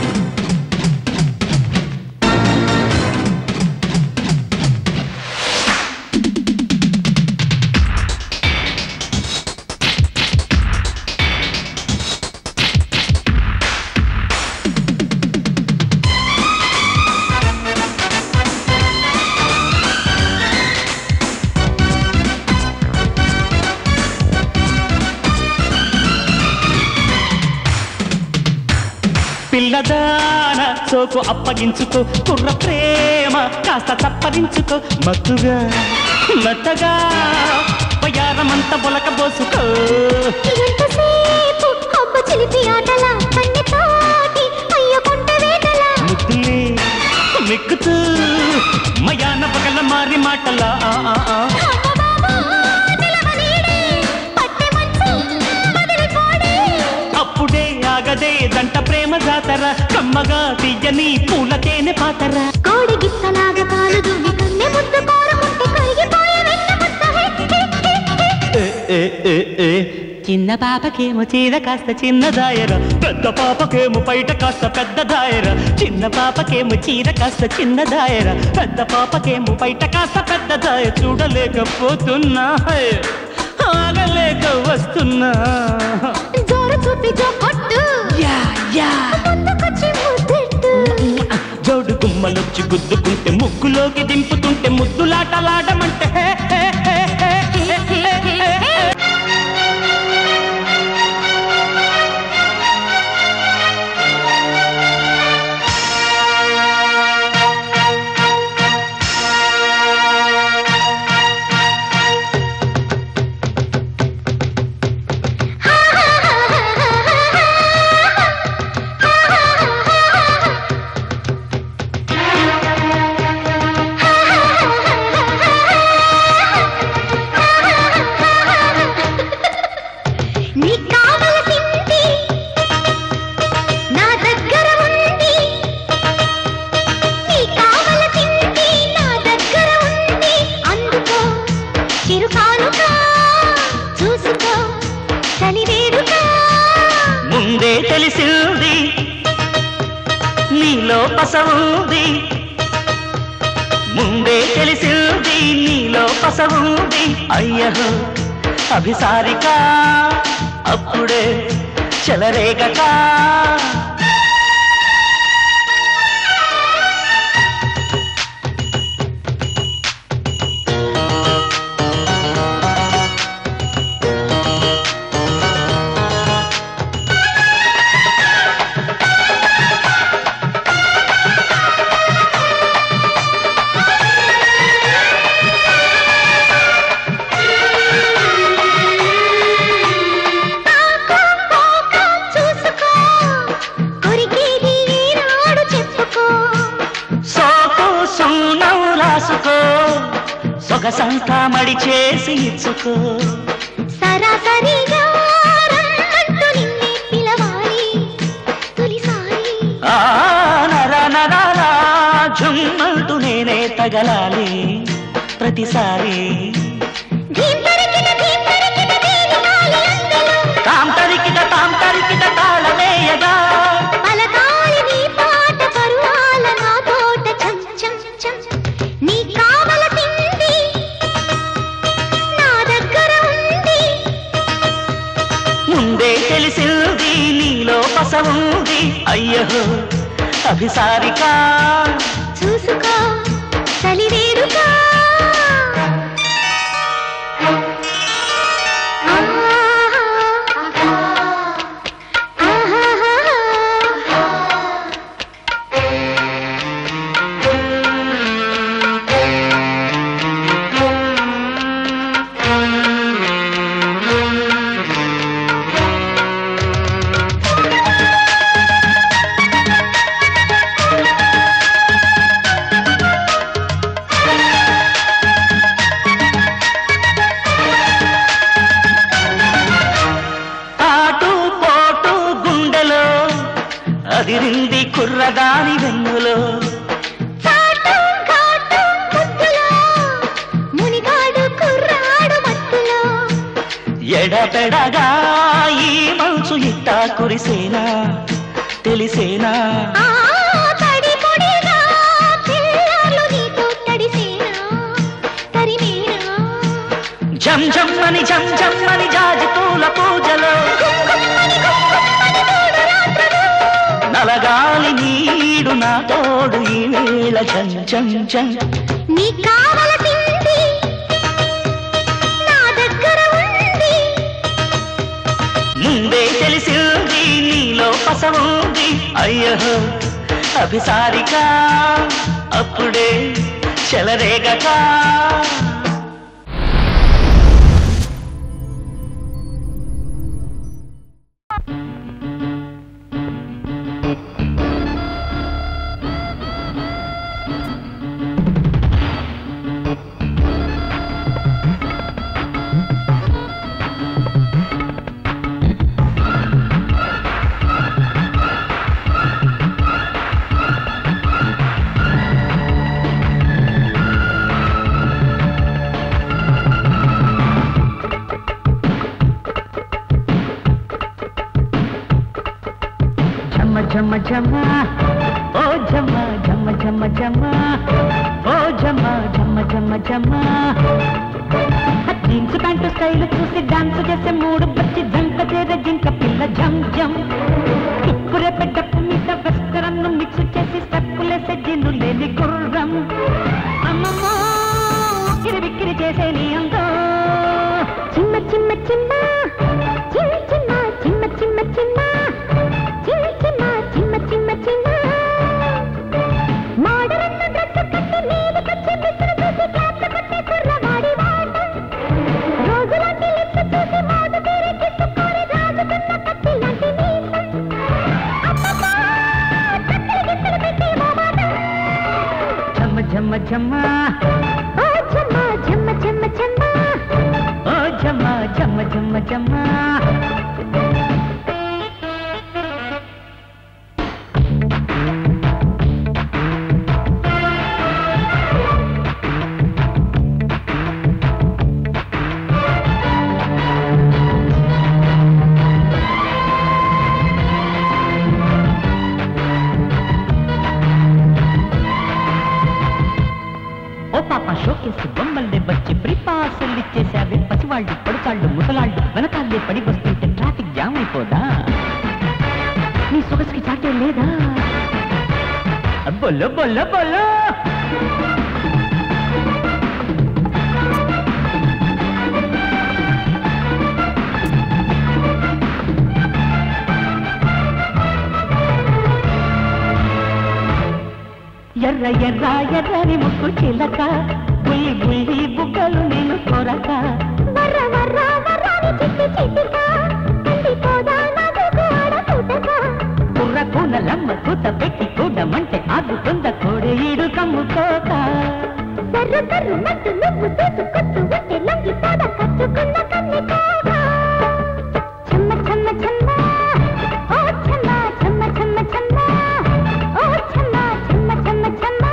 పిల్లదాన సోకు అప్పగించుకో కుర్ర ప్రేమ కాస్త తప్పరించుకో మత్తుగా మెత్తగా వయారమంత బొలక బోసుకో ఎంతసేపు అబ్బ చిలిపి ఆటల కన్నె తోటి అయ్య కొంట వేటల ముద్దులే మిక్కుతూ మయాన పగల మారి మాటలా ఆ, ఆ, ఆ. అప్పుడే ఆగదే దంట ప్రేమ జాతర కమ్మగా తీయని పూల తేనె పాతర కోడి గిత్తలాగా పాలు దువ్వి కన్నె ముద్దు కోరముంటే కరిగిపోయే వెన్న ముద్ద హే, హే, హే, హే. ఏ, ఏ, ఏ, ఏ. చిన్న పాపకేమో చీర కాస్త చిన్న దాయర పెద్ద పాపకేమో బయట కాస్త పెద్ద దాయర చిన్న పాపకేమో చీర కాస్త చిన్న దాయర పెద్ద పాపకేమో బయట కాస్త పెద్ద దాయ చూడలేకపోతున్నా హే, ఆగలేక వస్తున్నా జోరు చూపి జో కొట్టు యా యా ముందుకొచ్చి ముద్దెట్టు జోడు గుమ్మలొచ్చి గుద్దుకుంటే ముగ్గులోకి దింపుతుంటే ముద్దులాటలాడమంటే హే, హే, హే, హే, హే, హే, హే, హే. నీ కావలసింది నా దగ్గర ఉంది నీ కావలసింది నా దగ్గర ఉంది అందుకో చిరు కానుక చూసుకో చలి వేడుక ముందే తెలిసింది నీలో పసవుంది ముందే తెలిసింది నీలో పసవుంది అయ్యహో అభిసారిక అప్పుడే చెలరేగక చూసుకో సొగసంతా మడి చేసి ఇచ్చుకో సరాసరిగా రమ్మంటూ నిన్నే పిలవాలి తొలిసారి ఆ నర నరాలా జుమ్మంటూ నేనే తగలాలి ప్రతిసారి ధీం తరికిట ధీం తరికిట దేని కాలి అందెలో తాం తరికిట తాం తరికిట తాళమేయగా పలకాలి నీ పాట పరువాల నా తోట చం చం చం నీ కావలసింది నా దగ్గర ఉంది ముందే తెలిసింది నీలో పసవుంది అయ్యో అభిసారిక చూసుకో చలివేడుగా ఆటు పోటు గుండెలో అదిరింది కుర్రదాని వెన్నులో చాటు ఘాటు ముద్దులో మునిగాడు కుర్రాడు మత్తులో ఎడపెడగా ఈ మంచు ఇట్టా కురిసేనా తెలిసేనా ఆ తడి పొడిగా పిల్లలు నీతో తడిసేనా తరిమేనా జం జమ్మని జం జమ్మని జాజి పూల పూజలో గుమ్గుమ్మని గుమ్గుమ్మని మూడు రాత్రులు నలగాలి నీడు నా తోడు ఈ వేళ జం జం జం నీ కావలసింది నా దగ్గర ఉంది ముందే తెలిసింది నీలో పసవుంది అయ్యో అభిసారిక అప్పుడే చెలరేగక ఝమ ఝమ ఝమ ఓ ఝమ ఝమ ఝమ ఝమ ఓ ఝమ ఝమ ఝమ ఝమ జీన్స్ ప్యాంటు స్టైల్ చూసి డాన్స్ చేసే మూడు బచ్చి జంక చేరే జింక పిల్ల జం జం తుక్కురే పెట్టప్పు మీద వెస్టరన్ మిక్స్ చేసి స్టెప్పులేసే జిన్ను లేని గుర్రం అమ్మమ్మో కిరి బిక్కిరి చేసే నీ అందో చిమ్మ చిమ్మ చిమ్మ చిమ్మ చిమ్మ చిమ్మ చిమ్మ చిమ్మ చిమ్మ చిమ్మ చిమ్మ చిమ్మ చిమ్మ మాడరన్న డ్రెస్ కట్టి మీదకొచ్చి మిస్టర్ చూసి క్యాప్ కొట్టే కుర్రవాడి వాట రోజులాంటి లిప్స్ చూసి మోదు తీరే కిస్సు కోరి రాజుకున్న కత్తి లాంటి మీసం అమ్మమ్మ కత్తిరి గిత్తలు పెట్టి మోమాట ఝమ ఝమ ఝమ ఓ చెమ్మ చెమ్మ చెమ్మ చెమ్మ ఓ ఝమ ఝమ ఝమ ఝమ ఓ పాప షోకేసి బొమ్మల్ని వచ్చి ప్రిపాసులు ఇచ్చేసావి పసివాళ్ళు పడుతాళ్ళు ముసలాళ్ళు వెనకాలే పడి వస్తుంటే ట్రాఫిక్ జామ్ అయిపోదా నీ సొగసుకి చాటే లేదా బొల్లో బొల్లో బొల్లో ఎర్ర ఎర్ర ఎర్రని ముక్కు చిలక బుల్లి బుల్లి బుగ్గలు నేను కొరక వర్ర వర్ర వర్రాని చిట్టి చిట్టిక కందిపోదా నాకు కూడా పుట్టక కుర్ర కూనలమ్మ కూత పెట్టి కూడమంటే ఆగుతుంద కోడి ఈడు కమ్ముకోక సర్రు కర్రు మట్టు నువ్వు దూసుకొస్తూ ఉంటే లొంగిపోదా కట్టుకున్న కన్ని కాదా చెమ్మ చెమ్మ చెమ్మ ఓ చెమ్మ చెమ్మ చెమ్మ చెమ్మ ఓ చెమ్మ చెమ్మ చెమ్మ చెమ్మ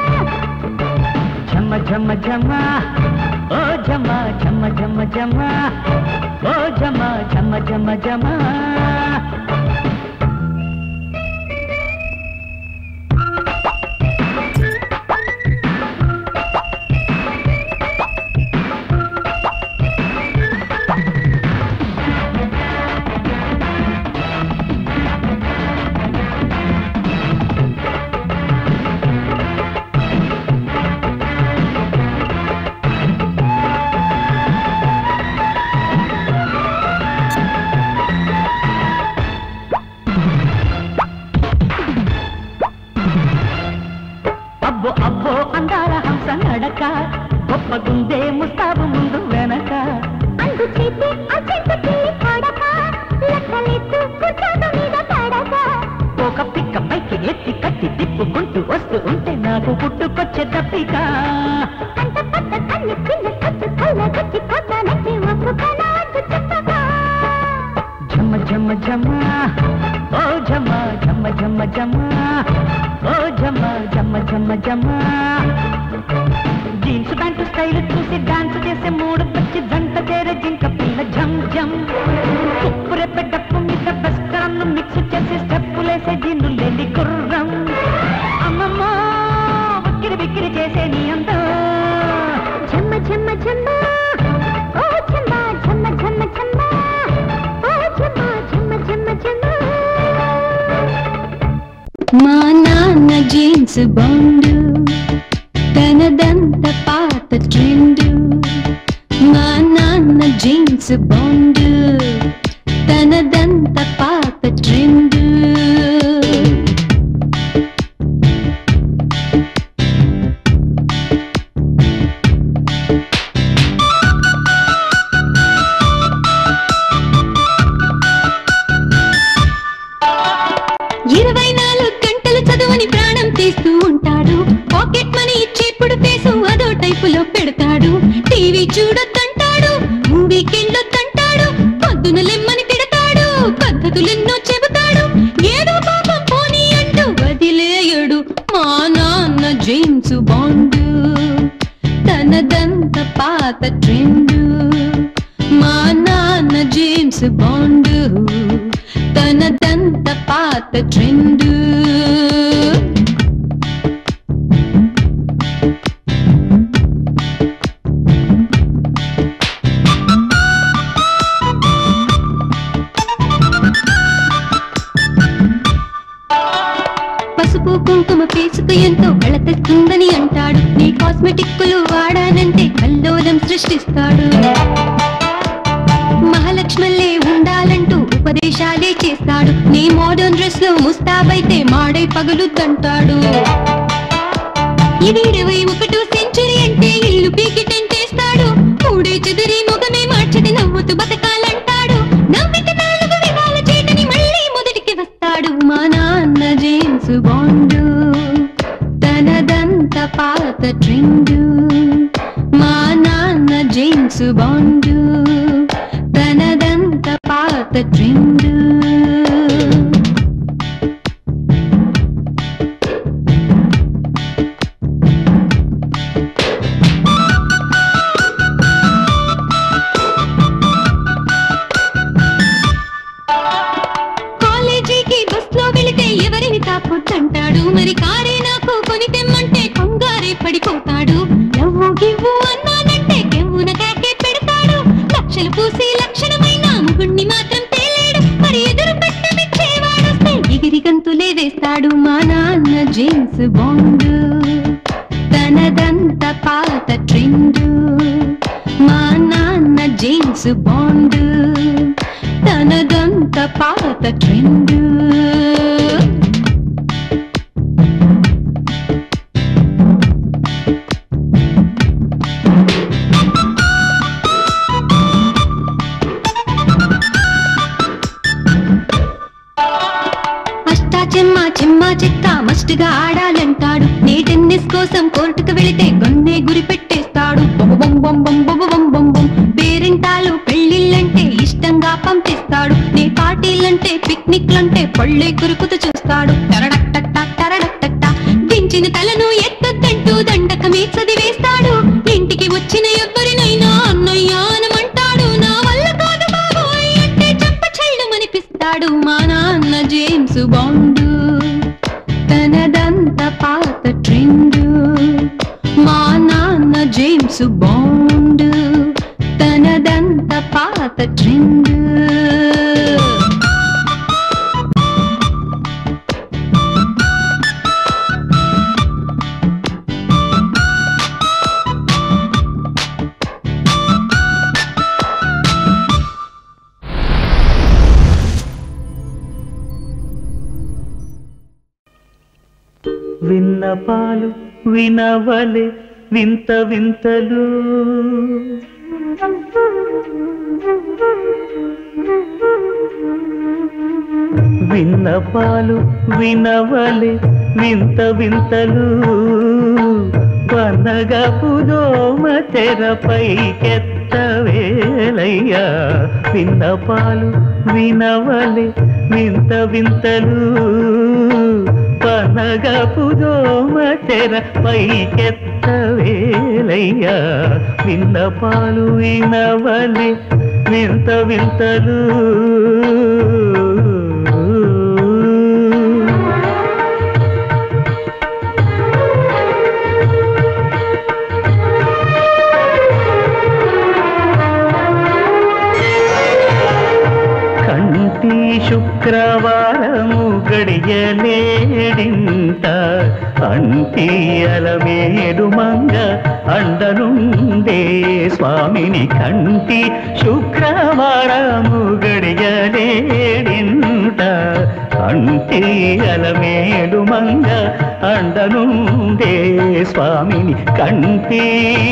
ఝమ ఝమ ఝమ ఓ ఝమ ఝమ ఝమ ఝమ ఓ ఝమ ఝమ ఝమ ఝమ అబ్బో అబ్బో అందాల హంస నడక గొప్పగుందే ముస్తాబు ముందు వెనక అందు చేతి ఆ చెట్టుకి పడక లెక్కలెత్తు కూర్చోట మీద పడక ఒక పిక్క పైకి ఎత్తి కట్టి తిప్పుకుంటూ వస్తూ ఉంటే నాకు పుట్టుకొచ్చే తప్పిక అంత పట్ట కన్ను చిన్న కట్టు కళ్ళ గట్టి కొట్టానంటే ఒప్పుకోనాడు చెప్పగా ఝమ ఝమ ఝమ ఓ ఝమ ఝమ ఝమ ఝమ ఓ ఝమ ఝమ ఝమ ఝమ జీన్స్ ప్యాంటు స్టైల్ చూసి డాన్స్ చేసే మూడు పచ్చి జంట చేరే జింక పిల్ల ఝమ్ ఝమ్ ఉప్పు రెప్ప డప్పు మీద బస్కరన్ను మిక్స్ చేసి స్టెప్పులేసే జీన్లు లేని గుర్రం అమ్మమ్మ ఉక్కిరి బిక్కిరి చేసే నీ అంతా ఝమ్మ ఝమ్మ ఝమ్మ ఓ ఝమ్మ ఝమ్మ ఝమ్మ ఝమ్మ ఓ ఝమ్మ ఝమ్మ ఝమ్మ ఝమ్మ మా నాన్న జీన్స్ బాండు తనదంత పాత ట్రెండు మా నాన్న జీన్స్ బాండు తనదంత పాత ట్రెండు ఇరవై నాలుగు గంటలు చదువుని ప్రాణం తీస్తూ ఉంటాడు పాకెట్ మనీ ఇచ్చేప్పుడు ఫేసు అదో టైపులో పెడతాడు టీవీ చూడొద్దంటాడు మూవీకి వెళ్ళొద్దంటాడు పొద్దున లెమ్మని తిడతాడు పద్ధతులెన్నో చెబుతాడు ఏదో పాపం పోనీ అంటూ వదిలేయడు మా నాన్న జేమ్స్ బాండు తనదంత పాత ట్రెండు మా నాన్న జేమ్స్ బాండు తనదంత పాత ట్రెండు పసుపు కుంకుమ ఫేసుకు ఎంతో కళతెస్తుందని అంటాడు నీ కాస్మెటిక్కులు వాడానంటే కల్లోలం సృష్టిస్తాడు మహాలక్ష్మల్లే ఉండాలంటూ ఉపదేశాలే చేస్తాడు నీ మోడర్న్ డ్రెస్ లో ముస్తాబైతే మాడై పగులుద్దంటాడు ఇది ఇరవై ఒకటో సెంచరీ అంటే ఇల్లు పీకి టెంటేస్తాడు మూడే చెదిరి ముఖమే మార్చది నవ్వుతూ బతకాలంటాడు నవ్వితే నాలుగు విధాల చేతని మళ్ళీ మొదటికి వస్తాడు మా నాన్న జేమ్స్ బాండు తనదంత పాత ట్రెండు మా నాన్న జేమ్స్ బాండు తనదంత పాత ట్రెండు కాలేజీకి బస్ లో వెళితే ఎవరిని తాకొద్దంటాడు మరి కారే నాకు కొని తెమ్మంటే కంగారే పడిపోతాడు లవ్వు గివ్వు అన్నానంటే కెవ్వున కాకే పెడతాడు లక్షలు పూసి లక్షణమైన ముగుణ్ణి మాత్రం తేలేడు మరి ఎదురు పెట్టమిచ్చేవాడొస్తే ఎగిరి గంతులే వేస్తాడు మా నాన్న జేమ్స్ బాండు తనదంత పాత ట్రెండు మా నాన్న జేమ్స్ బాండు తనదంత పాత ట్రెండు అష్టా చెమ్మ చెమ్మ చెక్క మస్ట్గా ఆడాలంటాడు నీ టెన్నిస్ కోసం కోర్టుకు వెళితే గొన్నే గురి పిక్నిక్లంటే పళ్ళే కురుకుతూ చూస్తాడు టరడక్టక్ట టరడక్టక్ట దించిన తలను ఎత్తొద్దంటూ దండకమే చదివేస్తాడు ఇంటికి వచ్చిన ఎవరినైనా అన్నయ్య అనమంటాడు నా వల్ల కాదు బాబోయ్ అంటే చంప చెల్లుమనిపిస్తాడు మా నాన్న జేమ్స్ బాండు తనదంత పాత ట్రెండు మా నాన్న జేమ్స్ బాండ్ తనదంత పాత ట్రెండ్ విన్నపాలు వినవలే వింత వింతలు విన్నపాలు వినవలే వింత వింతలు వనగపు దోమ తెరపై కెత్తవేలయ్యా విన్నపాలు వినవలే వింత వింతలు పనగపు దోమ తెరపై కెత్తవేలయ్యా విన్నపాలు వినవలే వింత వింతలు కంటి శుక్రవారము గడియలేడింట అంటియల మేడు మంగ అండనుండే స్వామిని కంటి శుక్రవారము గడియలేడింట అంటియల మేడు మంగ అండనుండే స్వామిని కంటి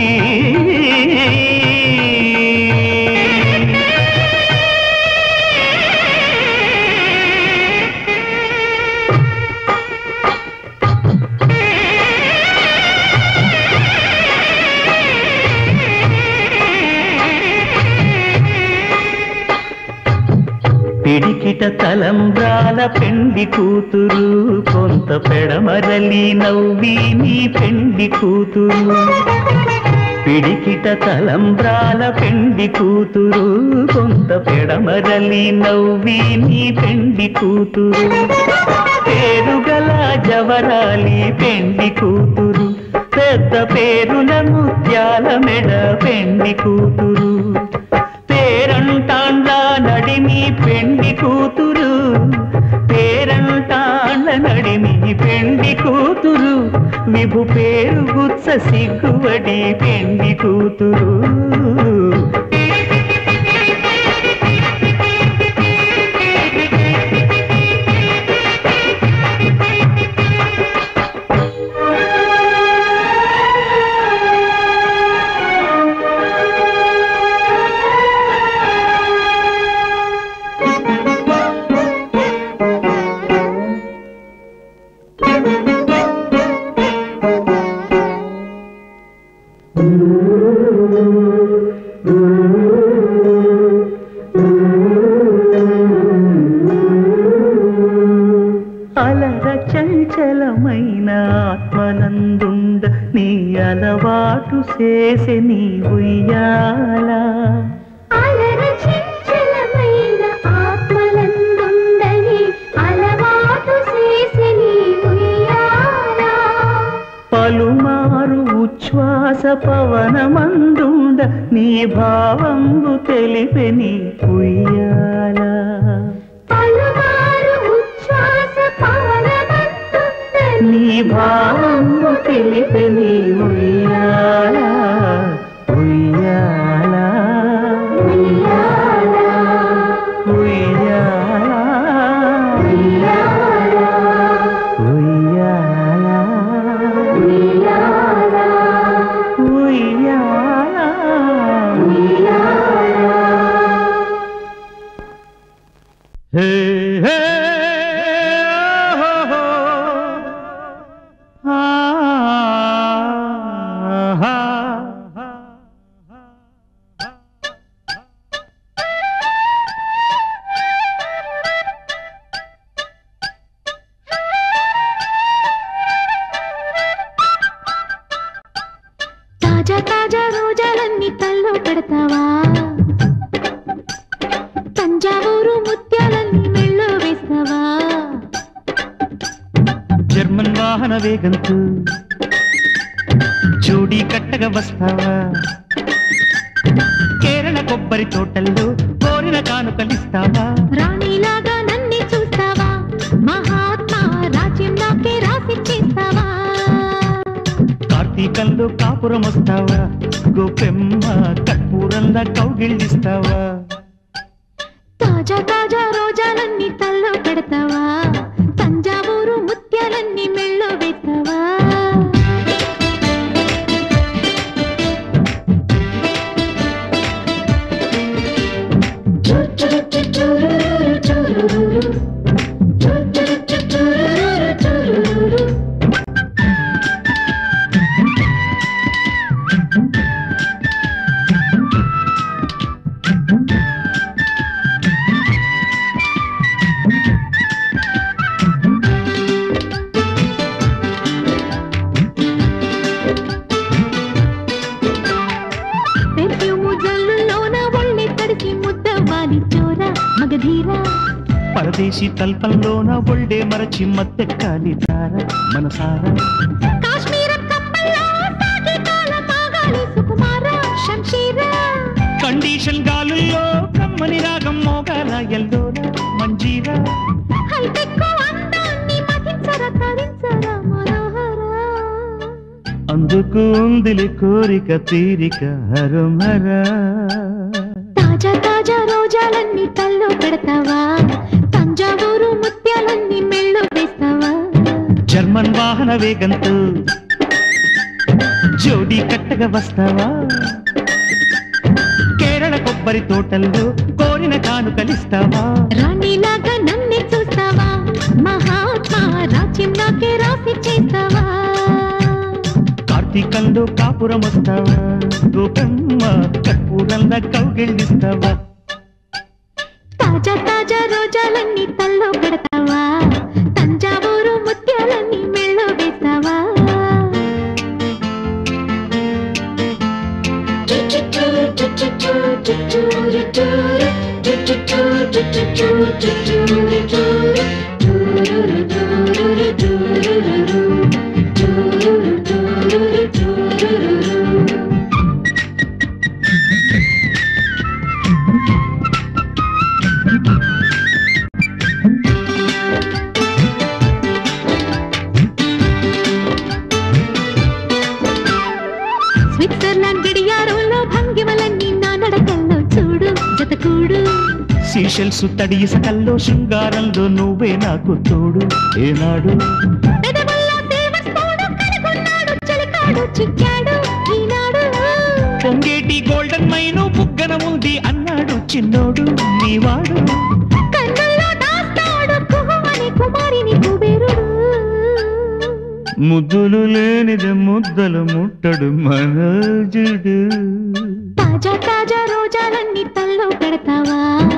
పిడికిట తలంబ్రాల పెండి కూతురు కొంత పెడమరలి నవ్వి నీ పెండి కూతురు పిడికిట తలంబ్రాల పెండి కూతురు కొంత పెడమరలి నవ్వి నీ పెండి కూతురు పేరుగల జవరాలి పెండి కూతురు పెద్ద పేరుల ముత్యాల మెడ పెండి కూతురు పేరంటాండ్ల నడిమి పెండి కూతురు పేరంటాండ్ల నడిమి పెండి కూతురు విభు పేరు గుత్స సిగ్గువడి పెండి కూతురు అలర చంచలమైన ఆత్మనందుండ నీ అలవాటు చేసే నీ ఉయ్యాలా అలర చంచలమైన ఆత్మలందుండని అలవాటు చేసి నీ ఉయ్యాల. పలుమారు ఉచ్ఛ్వాస పవనమందుండ నీ భావంబు తెలిపే నీ ఉయ్యాలా పలుమారు ఉచ్ఛ్వాస పవనమందుండని నీ భావంబు తెలిపే నీ ఉయ్యాలా ఉయ్యాలా ఉయ్యాల. ఉయ్యాలా ఉయ్యాల. ఉయ్యాలా ఉయ్యాల. ఉయ్యాలా ఉయ్యాల. హే హే హో హో ఆ హా రోజాలన్నీ తల్లో పెడతావా తంజావూరు ముత్యాలన్నీ మెళ్ళో వేస్తావా జర్మన్ వాహన వేగంతో జోడీ కట్టగా వస్తావా కేరళ కొబ్బరి తోటల్లో కోరిన కానుకలిస్తావా రాణిలాగా నన్నే చూస్తావా మహాత్మా రాజ్యం నాకే రాసిచ్చేస్తావా కార్తీకంలో కాపురం వస్తావా గోపెమ్మ కర్పూరంలా కౌగిళ్ళిస్తావా తాజా తాజా రోజాలన్నీ తల్లో పెడతావా తంజావూరు ముత్యాలన్నీ మెళ్ళో వేస్తావా పెర్ఫ్యూము జల్లులోన ఒళ్ళె తడిసి ముద్దవ్వాలి చోరా మగధీరా పరదేశీ తల్పంలోన ఒళ్ళే మరచి మత్తెక్కాలి తార మనసారా కాశ్మీర కప్పల్లో సాగే కాల మాగాలి సుకుమారా శంషీరా కండిషన్ గాలుల్లో కమ్మని రాగం మోగాల ఎల్లోన మంజీరా హైటెక్ అందాన్ని మతించర తరించరా మనోహరా అందుకు ఉందిలి కోరిక తీరిక హరమరా తాజా తాజా రోజాలన్నీ తల్లో పెడతావా తంజావూరు ముత్యాలన్నీ మెళ్ళో వేస్తావా జర్మన్ వాహన వేగంతో జోడీ కట్టగా వస్తావా కేరళ కొబ్బరి తోటల్లో కోరిన కానుకలిస్తావా రాణిలాగా నన్నే చూస్తావా మహాత్మా రాజ్యం నాకే రాసి చేస్తావా కార్తీకంలో కాపురం వస్తావా గోపమ్మ కర్పూరంలా కౌగిళ్ళిస్తావా తాజా తాజా రోజాలన్నీ తల్లో పెడతావా తంజావూరు ముత్యాలన్నీ మెళ్ళో వేస్తావా స్విట్జర్లాండ్ గడియారంలో భంగిమలన్నీ నా నడకల్లో చూడు జతకూడు సీషెల్స్ తడి ఇసకల్లో శృంగారంలో నువ్వే నాకు తోడు ఏనాడు పెదవుల్లో దేవస్తోడు కనుగొన్నాడు చలికాడు చిక్కాడు ఈనాడు పొంగేటి గోల్డెన్ మైను బుగ్గన ఉంది అన్నాడు చిన్నోడు నీవాడు కన్నుల్లో దాస్తాడు కుహుమని కుమారిని కుబేరుడు ముద్దులు లేనిది ముద్దలు ముట్టడు మనోజుడు తాజా తాజా రోజాలన్నీ తల్లో పెడతావా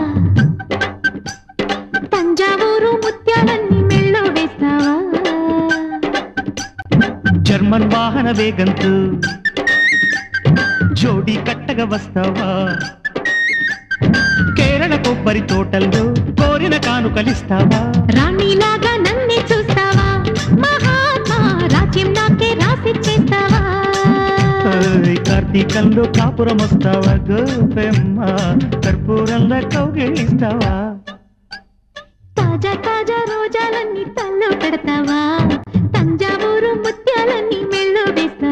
తంజావూరు ముత్యాలన్నీ మెళ్ళో వేస్తావా జర్మన్ వాహన వేగంతో జోడీ కట్టగా వస్తావా కేరళ కొబ్బరి తోటల్లో కోరిన కానుకలిస్తావా రాణిలాగా నన్నే చూస్తావా మహాత్మా రాజ్యం నాకే రాసిచ్చేస్తావా ఓయ్ కార్తీకంలో కాపురం వస్తావా గోపెమ్మ కర్పూరంలో కౌగిలిస్తావా తాజా తాజా రోజాలన్నీ తల్లో పెడతావా తంజావూరు ముత్యాలన్నీ మెళ్ళో వేస్తావా